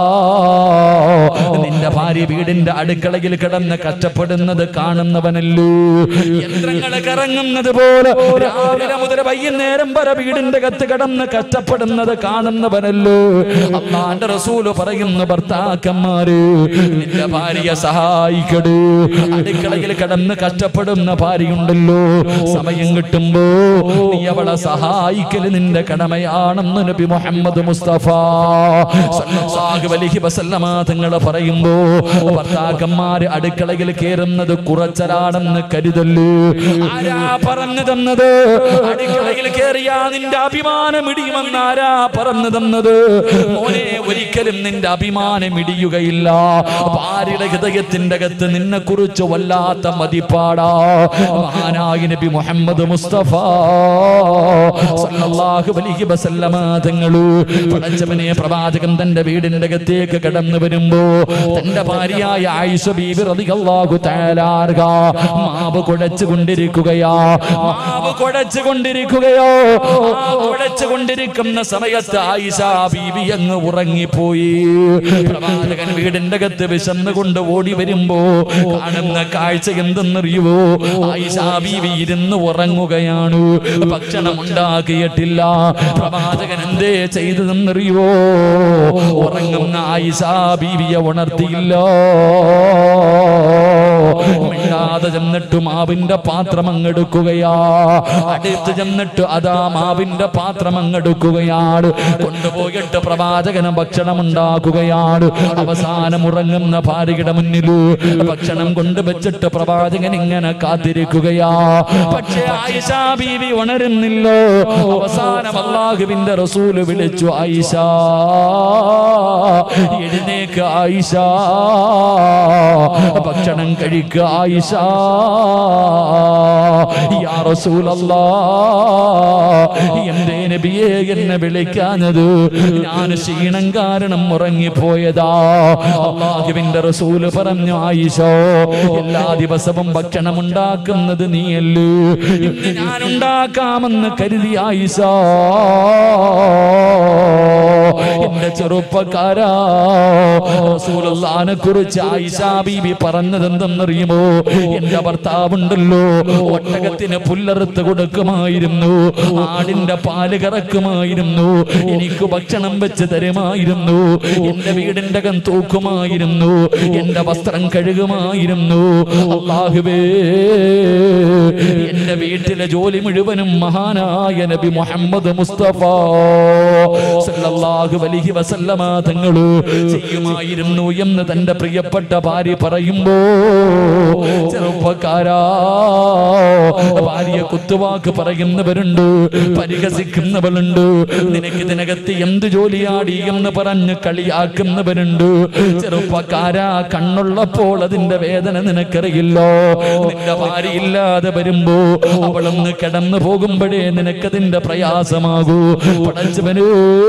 നിന്റെ ഭാര്യ വീടിന്റെ അടുക്കളയിൽ കിടന്ന് കഷ്ടപ്പെടുന്നത് കാണുന്നവനല്ലോ യന്ത്രങ്ങൾ കറങ്ങുന്നത് പോലെ രാവിലെ മുതൽ വൈകുന്നേരം വരെ വീടിന്റെ കത്ത് കിടന്ന് കഷ്ടപ്പെടുന്നത് കാണുന്നവനല്ലോ അള്ളാന്റെ റസൂല് പറയുന്നു ഭർത്താക്കന്മാര് നിന്റെ ഭാര്യയെ സഹായിക്കട് അടുക്കളയിൽ കിടന്ന് കഷ്ടപ്പെടുന്ന ഭാര്യയുണ്ടല്ലോ സമയം കിട്ടുമ്പോ നീ അവളെ സഹായിക്കല് നിന്റെ കടമയാണെന്ന് നബി മുഹമ്മദ് മുസ്തഫ സല്ലല്ലാഹു അലൈഹി വസല്ലമ തങ്ങൾ പറയുമ്പോ ഭർത്താക്കന്മാര് അടുക്കളയിൽ കയറുന്നത് കുറച്ചലാണെന്ന് കരുതല്ലു ആരാ പറഞ്ഞു തന്നത് അടുക്കളയിൽ കയറിയാ നിന്റെ അഭിമാനം ഇടിയുമെന്ന് ആരാ പറഞ്ഞു തന്നത് മോനെ ഒരിക്കലും നിന്റെ അഭിമാനം ഇടിയുകയില്ല ഭാര്യയുടെ ഹൃദയത്തിന്റെ അകത്ത് നിന്നെ കുറിച്ച് വല്ലാത്ത മതിപ്പാടാ മഹാനായ നബി മുഹമ്മദ് മുസ്തഫ സല്ലല്ലാഹു അലൈഹി വസല്ലമ തങ്ങളു പടച്ചവനെ പ്രവാചകൻ തന്റെ വീടിന്റെ അകത്തേക്ക് കടന്നു വരുമ്പോ തന്റെ ഭാര്യയായ ആയിഷ ബീബി റളിയല്ലാഹു തആല അൻഹ മാവ് കുഴച്ചു കൊണ്ടിരിക്കുകയാ മാവ് കുഴച്ചു കൊണ്ടിരിക്കുകയോ ആ കുഴച്ചു കൊണ്ടിരിക്കുന്ന സമയത്ത് ആയിഷ ബീബി അങ്ങ് ഉറങ്ങിപ്പോയി പ്രവാചകൻ വീടിന്റെ അകത്ത് വിശന്നുകൊണ്ട് ഓടി വരുമ്പോ കാണുന്ന കാഴ്ച എന്തെന്നറിയുവോ ആയിഷ ബീവി ഇരുന്ന് ഉറങ്ങുകയാണ് ഭക്ഷണം ഉണ്ടാക്കിയിട്ടില്ല പ്രവാചകൻ എന്തേ ചെയ്തതെന്നറിയുവോ ഉറങ്ങുന്ന ആയിഷ ബീവിയെ ഉണർത്തിയില്ല മിണ്ടാതെ ചെന്നിട്ട് മാവിന്റെ പാത്രം അങ്ങെടുക്കുകയാ അടുത്ത് ചെന്നിട്ട് അതാ മാവിന്റെ പാത്രം അങ്ങെടുക്കുകയാണ് കൊണ്ടുപോയിട്ട് പ്രവാചകന് ഭക്ഷണം ഉണ്ടാക്കുകയാണ് അവസാനം ഉറങ്ങുന്ന ഭാര്യയുടെ മുന്നിൽ ഭക്ഷണം കൊണ്ടുവച്ചിട്ട് പ്രവാചകൻ ഇങ്ങനെ കാത്തിരിക്കുകയാ പക്ഷേ ആയിഷ ബീവി ഉണരുന്നില്ലോ അവസാനം അള്ളാഹുവിന്റെ റസൂല് വിളിച്ചു ആയിഷ എഴുന്നേക്ക് ആയിഷ ഭക്ഷണം കഴിക്കുക ആയിഷ യാ റസൂലല്ലാ എന്തേ നബിയെ എന്നെ വിളിക്കാഞ്ഞത് ഞാൻ ക്ഷീണം കാരണം ഉറങ്ങിപ്പോയതാ അള്ളാഹുവിന്റെ റസൂല് പറഞ്ഞു ആയിഷോ എല്ലാ ദിവസവും ഭക്ഷണം ഉണ്ടാക്കുന്നത് നീയല്ലേ ഇന്ന് ഞാൻ ഉണ്ടാക്കാമെന്ന് കരുതി ആയിഷ എന്റെ ചെറുപ്പക്കാരാ റസൂലുള്ളാഹിനെ കുറിച്ച് ആയിഷ ബീബി പറഞ്ഞത് എന്തെന്നറിയുമോ എന്റെ ഭർത്താവുണ്ടല്ലോ ഒട്ടകത്തിന് പുല്ലറുത്ത് കൊടുക്കുമായിരുന്നു ആടിന്റെ പാല് കറക്കുമായിരുന്നു എനിക്ക് ഭക്ഷണം വെച്ച് തരുമായിരുന്നു എന്റെ വീടിന്റെ അകം തൂക്കുമായിരുന്നു എന്റെ വസ്ത്രം കഴുകുമായിരുന്നു അള്ളാഹുവേ എന്റെ വീട്ടിലെ ജോലി മുഴുവനും മഹാനായ നബി മുഹമ്മദ് മുസ്തഫ സല്ലല്ലാഹു അലൈഹി വസല്ലമ തങ്ങള് ചെയ്യുമായിരുന്നു എന്ന് തന്റെ പ്രിയപ്പെട്ട ഭാര്യ പറയുമ്പോ ചെറുപ്പക്കാരാ ഭാര്യ കുത്തുവാക്ക് പറയുന്നവരുണ്ട് പരിഹസിക്കുന്നവരുണ്ട് നിനക്ക് ഇതിനകത്ത് എന്ത് ജോലിയാടി എന്ന് പറഞ്ഞ് കളിയാക്കുന്നവരുണ്ട് ചെറുപ്പക്കാരാ കണ്ണുള്ളപ്പോൾ അതിന്റെ വേദന നിനക്കറിയില്ലോ നിന്റെ ഭാര്യ ഇല്ലാതെ വരുമ്പോ അവളൊന്ന് കിടന്നു പോകുമ്പോഴേ നിനക്കതിന്റെ പ്രയാസമാകൂ പടച്ചവന്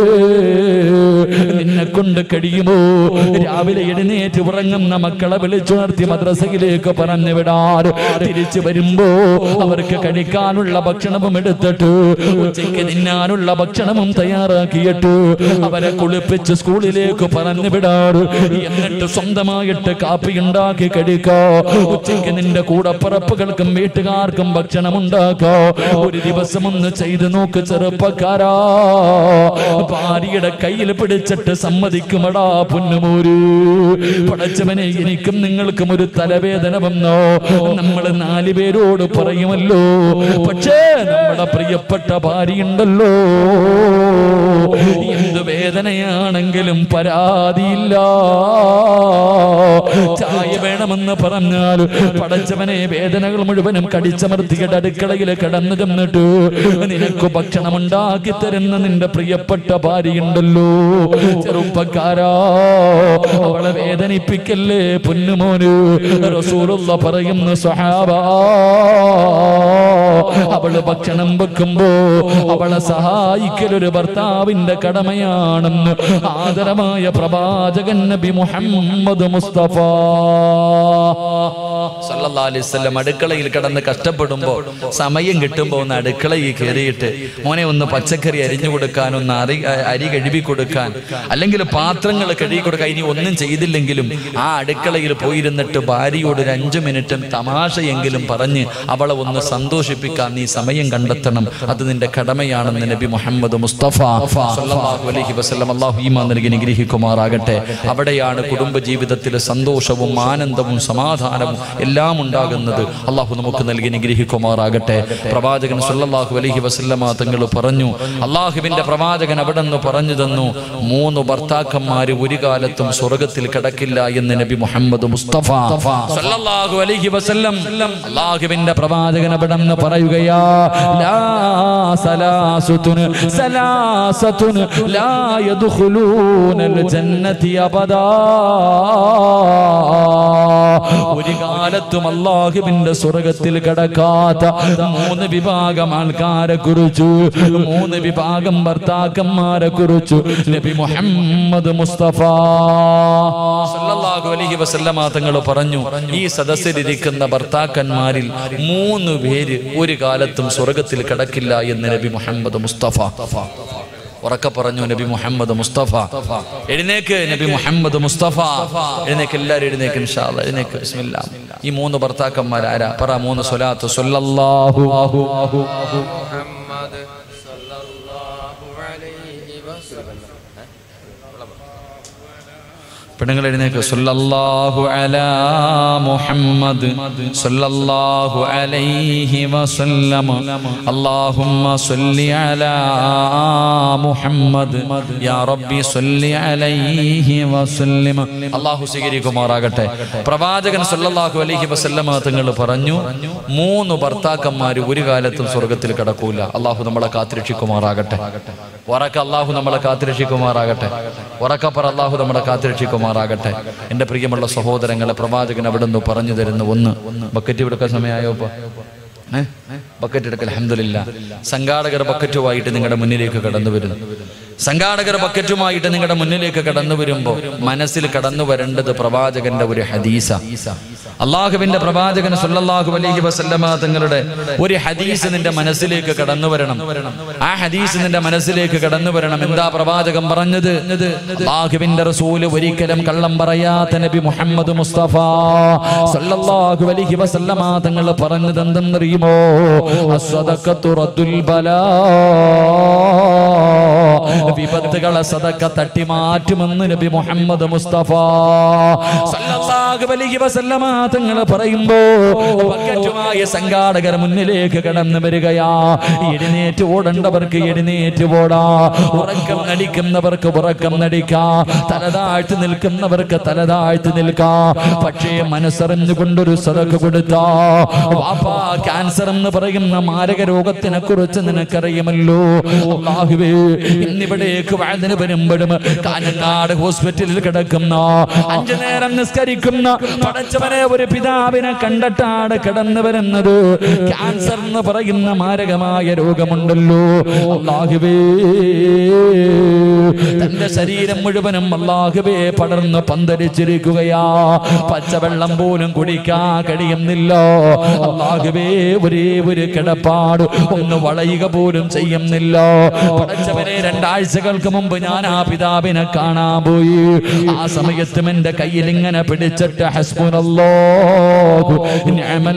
നിന്നെ കൊണ്ട് കഴിയുമോ രാവിലെ എഴുന്നേറ്റ് ഉറങ്ങുന്ന മക്കളെ വിളിച്ചുണർത്തി മദ്രസയിലേക്ക് പറഞ്ഞു വിടാറ് തിരിച്ചു വരുമ്പോ അവർക്ക് കഴിക്കാനുള്ള ഭക്ഷണവും എടുത്തിട്ട് ഉച്ചയ്ക്ക് തിന്നാനുള്ള ഭക്ഷണവും തയ്യാറാക്കിയിട്ട് അവരെ കുളിപ്പിച്ച് സ്കൂളിലേക്ക് പറഞ്ഞു വിടാറ് എന്നിട്ട് സ്വന്തമായിട്ട് കാപ്പി ഉണ്ടാക്കി കഴിക്കോ ഉച്ചയ്ക്ക് നിന്റെ കൂടപ്പറപ്പുകൾക്കും വീട്ടുകാർക്കും ഭക്ഷണം ഉണ്ടാക്കോ ഒരു ദിവസം ഒന്ന് ചെയ്തു നോക്ക് ചെറുപ്പക്കാരാ ഭാര്യയുടെ കയ്യിൽ പിടിച്ചിട്ട് സമ്മതിക്കുമടാ പൊന്നുമൂര് പടച്ചവനെ എനിക്കും നിങ്ങൾക്കും ഒരു തലവേദന വന്നോ നമ്മൾ നാല് പേരോട് പറയുമല്ലോ പക്ഷേ നമ്മുടെ പ്രിയപ്പെട്ട ഭാര്യയുണ്ടല്ലോ എന്ത് വേദനയാണെങ്കിലും പരാതിയില്ല ചായ വേണമെന്ന് പറഞ്ഞാൽ പടച്ചവനെ വേദനകൾ മുഴുവനും കടിച്ചമർത്തിയിട്ട് അടുക്കളയിൽ കിടന്നു ചെന്നിട്ട് നിനക്ക് ഭക്ഷണം ഉണ്ടാക്കി തരുന്ന നിന്റെ പ്രിയപ്പെട്ട ഭാര്യയുണ്ടല്ലോ ചെറുപ്പക്കാരാ അവളെ വേദനിപ്പിക്കല്ലേ പൊന്നുമോന് റസൂലുള്ള പറയുന്ന സഹാബ അവള് ഭക്ഷണം വെക്കുമ്പോ അവളെ സഹായിക്കലൊരു ഭർത്താവിന്റെ കടമയാണെന്ന് ആദരമായ പ്രവാചകൻ നബി മുഹമ്മദ് മുസ്തഫ സല്ലല്ലാഹു അലൈഹി വസല്ലം അടുക്കളയിൽ കിടന്ന് കഷ്ടപ്പെടുമ്പോ സമയം കിട്ടുമ്പോ ഒന്ന് അടുക്കളയിൽ കയറിയിട്ട് മോനെ ഒന്ന് പച്ചക്കറി അരിഞ്ഞു കൊടുക്കാൻ ഒന്ന് അരി അരി കഴുകി കൊടുക്കാൻ അല്ലെങ്കിൽ പാത്രങ്ങൾ കഴുകി കൊടുക്കാൻ ഇനി ഒന്നും ചെയ്തില്ലെങ്കിലും ആ അടുക്കളയിൽ പോയിരുന്നിട്ട് ഭാര്യയോട് ഒരു അഞ്ചു മിനിറ്റും തമാശയെങ്കിലും പറഞ്ഞ് അവളെ ഒന്ന് സന്തോഷിപ്പിക്കാൻ നീ സമയം കണ്ടെത്തണം അത് നിന്റെ കടമയാണെന്ന് നബി മുഹമ്മദ് മുസ്തഫ സല്ലല്ലാഹു അലൈഹി വസല്ലം അല്ലാഹു ഈമാൻ നൽകി അനുഗ്രഹിക്കുമാറാകട്ടെ അവിടെയാണ് കുടുംബ ജീവിതത്തിലെ സന്തോഷവും ആനന്ദവും സമാധാനവും എല്ലാം ഉണ്ടാകുന്നത് അള്ളാഹു നമുക്ക് നൽകി അനുഗ്രഹിക്കുമാറാകട്ടെ പ്രവാചകൻ സല്ലല്ലാഹു അലൈഹി വസല്ലമ തങ്ങൾ പറഞ്ഞു അള്ളാഹുവിന്റെ പ്രവാചകൻ അവിടെ നിന്ന് പറഞ്ഞു തന്നു മൂന്ന് ഭർത്താക്കന്മാര് ഒരു കാലത്തും സ്വർഗത്തിൽ കിടക്കില്ല എന്ന് നബി മുഹമ്മദ് മുസ്തഫ സല്ലല്ലാഹു അലൈഹി വസല്ലം അള്ളാഹുവിന്റെ പ്രവാചകൻ അവിടെ നിന്ന് പറയുകയാ ലാ സലാസുതുന് സലാസതുന് ലാ യദ്ഖുലൂനൽ ജന്നതി അബദാ ഒരു കാലത്തും അള്ളാഹുവിന്റെ സ്വർഗത്തിൽ കിടക്കാത്ത മൂന്ന് വിഭാഗം ആൾക്കാരെ കുറിച്ചു മൂന്ന് വിഭാഗം ഭർത്താക്കന്മാരെ കുറിച്ചു നബി മുഹമ്മദ് മുസ്തഫ സല്ലല്ലാഹു അലൈഹി വസല്ലമ തങ്ങൾ പറഞ്ഞു ഈ സദസ്സിലിരിക്കുന്ന ഭർത്താക്കന്മാരിൽ മൂന്ന് പേര് ഒരു കാലത്തും സ്വർഗത്തിൽ കിടക്കില്ല എന്ന് നബി മുഹമ്മദ് മുസ്തഫ ഉറക്കെ പറഞ്ഞു നബി മുഹമ്മദ് മുസ്തഫ എഴുന്നേക്ക് നബി മുഹമ്മദ് മുസ്തഫ എഴുന്നേക്ക് എല്ലാവരും എഴുന്നേക്ക് ഇൻഷാ അല്ലാ. എഴുന്നേക്ക് ബിസ്മില്ലാ ഈ മൂന്ന് ഭർത്താക്കന്മാർ ആരാ പറ മൂന്ന് സ്വലാത്ത് സ്വല്ലല്ലാഹു محمد صلى الله عليه وسلم പെണ്ണുങ്ങൾ എഴുന്നേക്ക് സല്ലല്ലാഹു അലാ മുഹമ്മദ് സല്ലല്ലാഹു അലൈഹി വസല്ലം അല്ലാഹുമ്മ സല്ലി അലാ മുഹമ്മദ് യാ റബ്ബി സല്ലി അലൈഹി വസല്ലം അല്ലാഹു സ്വീകരിക്കുമാറാകട്ടെ പ്രവാചകൻ സല്ലല്ലാഹു അലൈഹി വസല്ലം തങ്ങൾ പറഞ്ഞു മൂന്ന് ഭർത്താക്കന്മാർ ഒരു കാലത്തും സ്വർഗത്തിൽ കിടക്കൂല അല്ലാഹു നമ്മളെ കാത്തിരക്ഷിക്കുമാറാകട്ടെ ഉറക്ക അല്ലാഹു നമ്മളെ കാത്തിരക്ഷിക്കുമാറാകട്ടെ ഉറക്കപ്പറ അല്ലാഹു നമ്മളെ കാത്തിരക്ഷിക്കുമാറാകട്ടെ എൻ്റെ പ്രിയമുള്ള സഹോദരങ്ങളെ പ്രവാചകൻ അവിടെ നിന്ന് പറഞ്ഞു തരുന്ന ഒന്ന് ബക്കറ്റ് എടുക്കാൻ സമയമായോ ഇപ്പൊ ഏ? ബക്കറ്റ് എടുക്കൽ അഹമ്മദില്ല സംഘാടകർ ബക്കറ്റുമായിട്ട് നിങ്ങളുടെ മുന്നിലേക്ക് കടന്നു വരുന്നു സംഘാടകർ ബക്കറ്റുമായിട്ട് നിങ്ങളുടെ മുന്നിലേക്ക് കടന്നു വരുമ്പോൾ മനസ്സിൽ കടന്നു വരേണ്ടത് പ്രവാചകന്റെ ഒരു ഹദീസ അള്ളാഹുവിന്റെ പ്രവാചകൻ സല്ലല്ലാഹു അലൈഹി വസല്ലമ തങ്ങളുടെ ഒരു ഹദീസ് നിന്റെ മനസ്സിലേക്ക് കടന്നു വരണം ആ ഹദീസ് നിന്റെ മനസ്സിലേക്ക് കടന്നു വരണം എന്താ പ്രവാചകൻ പറഞ്ഞത് അള്ളാഹുവിന്റെ റസൂല് ഒരിക്കലും കള്ളം പറയാത്ത നബി മുഹമ്മദ് മുസ്തഫ സല്ലല്ലാഹു അലൈഹി വസല്ലമ തങ്ങൾ പറഞ്ഞത് എന്തെന്നറിയുമോ അസ്സദഖത്തു റദ്ദുൽ ബലാ വിപത്തുകളെ സദക്ക തട്ടി മാറ്റുമെന്ന് നബി മുഹമ്മദ് മുസ്തഫ സല്ലല്ലാഹു അലൈഹി വസല്ലമ തങ്ങൾ പറയുമ്പോ ബക്കറ്റുമായ സംഘാടകർ മുന്നിലേക്ക് കടന്നു വരികയാ എഴുന്നേറ്റ് ഓടേണ്ടവർക്ക് എഴുന്നേറ്റ് ഓടാ ഉറക്കം നടിക്കുന്നവർക്ക് ഉറക്കം നടിക്കാ തലതാഴ്ത്തി നിൽക്കുന്നവർക്ക് തലതാഴ്ത്തി നിൽക്കാ പക്ഷേ മനസ്സറിഞ്ഞുകൊണ്ടൊരു സദക്ക കൊടുത്താ വാപ്പാ ക്യാൻസർ എന്ന് പറയുന്ന മാരക രോഗത്തിനെ കുറിച്ച് നിനക്കറിയുമല്ലോ അല്ലാഹുവേ ഇന്നിവിടേക്ക് വാഴ്ന്നിന് വരുമ്പോഴും കാഞ്ഞങ്ങാട് ഹോസ്പിറ്റലിൽ കിടക്കുന്ന അഞ്ചു നേരം നിസ്കരിക്കുന്ന പടച്ചവനെ ഒരു പിതാവിനെ കണ്ടിട്ടാണ് കിടന്നു വരുന്നത് ക്യാൻസർ എന്ന് പറയുന്ന മാരകമായ രോഗമുണ്ടല്ലോ അല്ലാഹുവേ തന്റെ ശരീരം മുഴുവനും അല്ലാഹുവേ പടർന്ന് പന്തരിച്ചിരിക്കുകയാ പച്ചവെള്ളം പോലും കുടിക്കാൻ കഴിയുന്നില്ല അല്ലാഹുവേ ഒരേ ഒരു കിടപ്പാട് ഒന്ന് വളയുക പോലും ചെയ്യുന്നില്ല പടച്ചവനെ രണ്ടാഴ്ചകൾക്ക് മുമ്പ് ഞാൻ ആ പിതാവിനെ കാണാൻ പോയി ആ സമയത്തും എന്റെ കയ്യിൽ ഇങ്ങനെ പിടിച്ചിട്ട് ഹസ്ബുനല്ലാഹു നിഅമൽ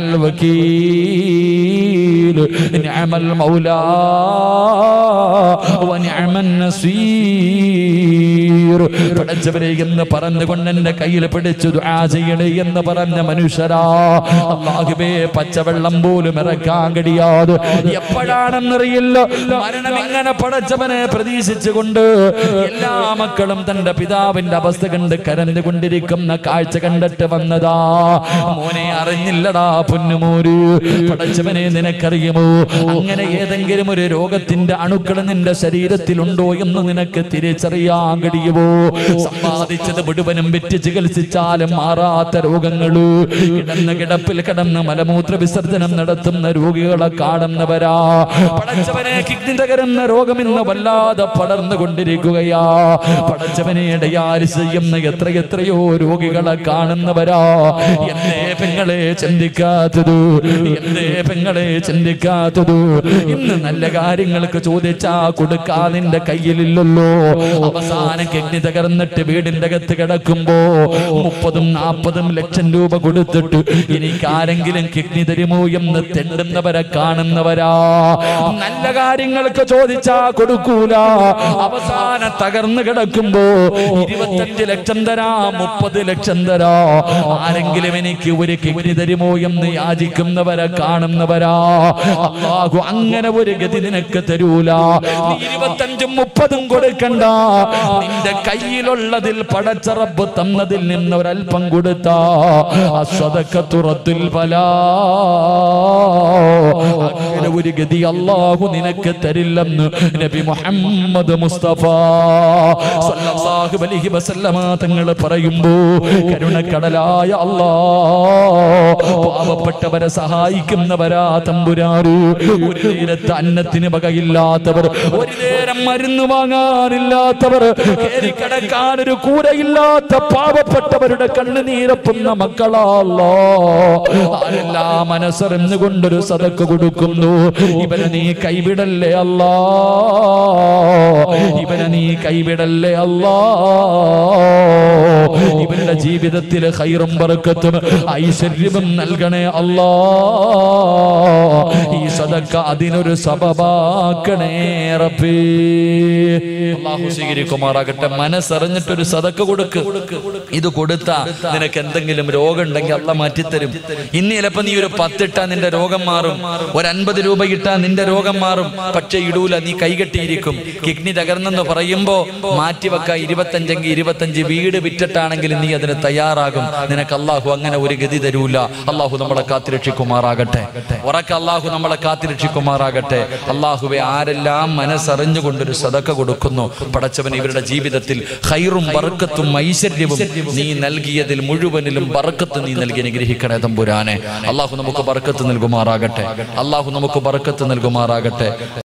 വകീൽ നിഅമൽ മൗലാ വനിഅമൻ നസീർ പടച്ചവരെ എന്ന് പറഞ്ഞുകൊണ്ട് എന്റെ കയ്യിൽ പിടിച്ചു ദുആ ചെയ്യണേ എന്ന് പറഞ്ഞ മനുഷ്യരാ അല്ലാഹുവേ പച്ചവെള്ളം പോലും ഇറക്കാൻ കഴിയാതെ എപ്പോഴാണെന്നറിയില്ല മരണം ഇങ്ങനെ പടച്ചവനെ പ്രതീക്ഷിച്ചുകൊണ്ട് എല്ലാ മക്കളും തന്റെ പിതാവിന്റെ അവസ്ഥ കണ്ട് കരഞ്ഞുകൊണ്ടിരിക്കുന്ന കാഴ്ച കണ്ടിട്ട് വന്നതാ മോനെ അറിഞ്ഞില്ലടാ പൊന്നുമോര് പടച്ചവനെ നിനക്കറിയുമോ അങ്ങനെ ഏതെങ്കിലും ഒരു രോഗത്തിന്റെ അണുക്കൾ നിന്റെ ശരീരത്തിലുണ്ടോ എന്ന് നിനക്ക് തിരിച്ചറിയാൻ കഴിയുമോ സമ്പാദിച്ചത് മുഴുവനും വിറ്റ് ചികിത്സിച്ചാലും മാറാത്ത രോഗങ്ങള് കിടന്ന കിടപ്പിൽ കിടന്ന് മലമൂത്ര വിസർജനം നടത്തുന്ന രോഗികളെ കാണുന്നവരാ പടച്ചവനെ കിഡ്നി തകരുന്ന രോഗം ഇന്ന് വല്ലാതെ പടർന്നുകൊണ്ടിരിക്കുകയാ പടച്ചവനെ ഡയാലിസ് ചെയ്യുന്ന എത്ര എത്രയോ രോഗികളെ കാണുന്നവരാ എന്തേ പെങ്ങളെ ചിന്തിക്കാത്തത് എന്തേ പെങ്ങളെ ചിന്തിക്കാത്തത് ഇന്ന് നല്ല കാര്യങ്ങൾക്ക് ചോദിച്ചാ കൊടുക്കാ നിന്റെ കയ്യിലില്ലല്ലോ അവസാനം കിഡ്നി തകർന്നിട്ട് വീടിന്റെ അകത്ത് കിടക്കുമ്പോ മുപ്പതും നാൽപ്പതും ലക്ഷം രൂപ കൊടുത്തിട്ട് എനിക്ക് ആരെങ്കിലും കിഡ്നി തരുമോ എന്ന് തെണ്ടുന്നവരെ കാണുന്നവരാ നല്ല കാര്യങ്ങൾക്ക് ചോദിച്ചാ കൊടുക്കൂല അവസാനം തകർന്നു കിടക്കുമ്പോ ഇരുപത്തഞ്ച് ലക്ഷം തരാ മുപ്പത് ലക്ഷം തരാ ആരെങ്കിലും എനിക്ക് ഒരു കിഡ്നി തരുമോ എന്ന് യാചിക്കുന്നവരെ കാണുന്നവരാ അള്ളാഹു അങ്ങനെ ഒരു ഗതി നിനക്ക് തരൂല നീ ഇരുപത്തഞ്ചും മുപ്പതും കൊടുക്കണ്ട നിന്റെ കയ്യിലുള്ളതിൽ പടച്ചറബ് തന്നതിൽ നിന്ന് ഒരല്പം കൊടുത്ത അസ്വതക്കത്തുറത്തിൽ ഫലാ അങ്ങനെ ഒരു ഗതി അള്ളാഹു നിനക്ക് തരില്ലെന്ന് നബി മുഹമ്മദ് മുസ്തഫ സല്ലല്ലാഹു അലൈഹി വസല്ലമ തങ്ങൾ പറയുമ്പോ കരുണക്കടലായ അല്ലാ പാവപ്പെട്ടവരെ സഹായിക്കുന്നവരാ തമ്പുരാറ് ഒരു നേരത്തെ അന്നത്തിന് വകയില്ലാത്തവർ ഒരു നേരം മരുന്ന് വാങ്ങാനില്ലാത്തവർ കിടക്കാൻ ഒരു കൂരയില്ലാത്ത പാവപ്പെട്ടവരുടെ കണ്ണുനീരപ്പുന്ന മക്കളാല്ലോ ആരെല്ലാം മനസ്സറിഞ്ഞു കൊണ്ടൊരു സതക്ക് കൊടുക്കുന്നു ഇവനെ നീ കൈവിടല്ലേ അല്ലാ ഇവനെ നീ കൈവിടല്ലേ അല്ലാ ഇവരുടെ ജീവിതത്തിൽ ഹൈറും ബർക്കത്തും ഐശ്വര്യവും നൽകണേ അല്ലാ ഈ സദക്ക അതിനൊരു സബബാക്കണേ റബ്ബേ അല്ലാഹു സ്വീകരിക്കുമാറാകട്ടെ മനസ്സറിഞ്ഞിട്ടൊരു സദക്ക കൊടുക്ക് ഇത് കൊടുത്ത നിനക്ക് എന്തെങ്കിലും രോഗം ഉണ്ടെങ്കിൽ അല്ല മാറ്റിത്തരും ഇന്ന് ചിലപ്പോ നീ ഒരു പത്തിട്ടാ നിന്റെ രോഗം മാറും ഒരു അൻപത് രൂപ ഇട്ടാ നിന്റെ രോഗം മാറും പക്ഷെ ഇടൂല നീ കൈകെട്ടിയിരിക്കും കിഡ്നി തകർന്നെന്ന് പറയുമ്പോ മാറ്റിവെക്ക ഇരുപത്തഞ്ചെങ്കിൽ ഇരുപത്തഞ്ച് വീട് വിറ്റിട്ടാണെങ്കിൽ നീ അതിന് തയ്യാറാകും നിനക്ക് അള്ളാഹു അങ്ങനെ ഒരു ഗതി തരൂല അള്ളാഹു നമ്മളെ കാത്തിരക്ഷിക്കുമാറാകട്ടെ ഉറക്ക അള്ളാഹു നമ്മളെ കാത്തിരക്ഷിക്കുമാറാകട്ടെ അള്ളാഹുവെ ആരെല്ലാം മനസ്സറിഞ്ഞുകൊണ്ടൊരു സദക്ക കൊടുക്കുന്നു പടച്ചവൻ ഇവരുടെ ജീവിതത്തിൽ ഹൈറും ബർക്കത്തും ഐശ്വര്യവും നീ നൽകിയതിൽ മുഴുവനിലും ബർക്കത്ത് നീ നൽകി അനുഗ്രഹിക്കണേ തമ്പുരാനെ അള്ളാഹു നമുക്ക് ബർക്കത്ത് നൽകുമാറാകട്ടെ അള്ളാഹു നമുക്ക് ബർക്കത്ത് നൽകുമാറാകട്ടെ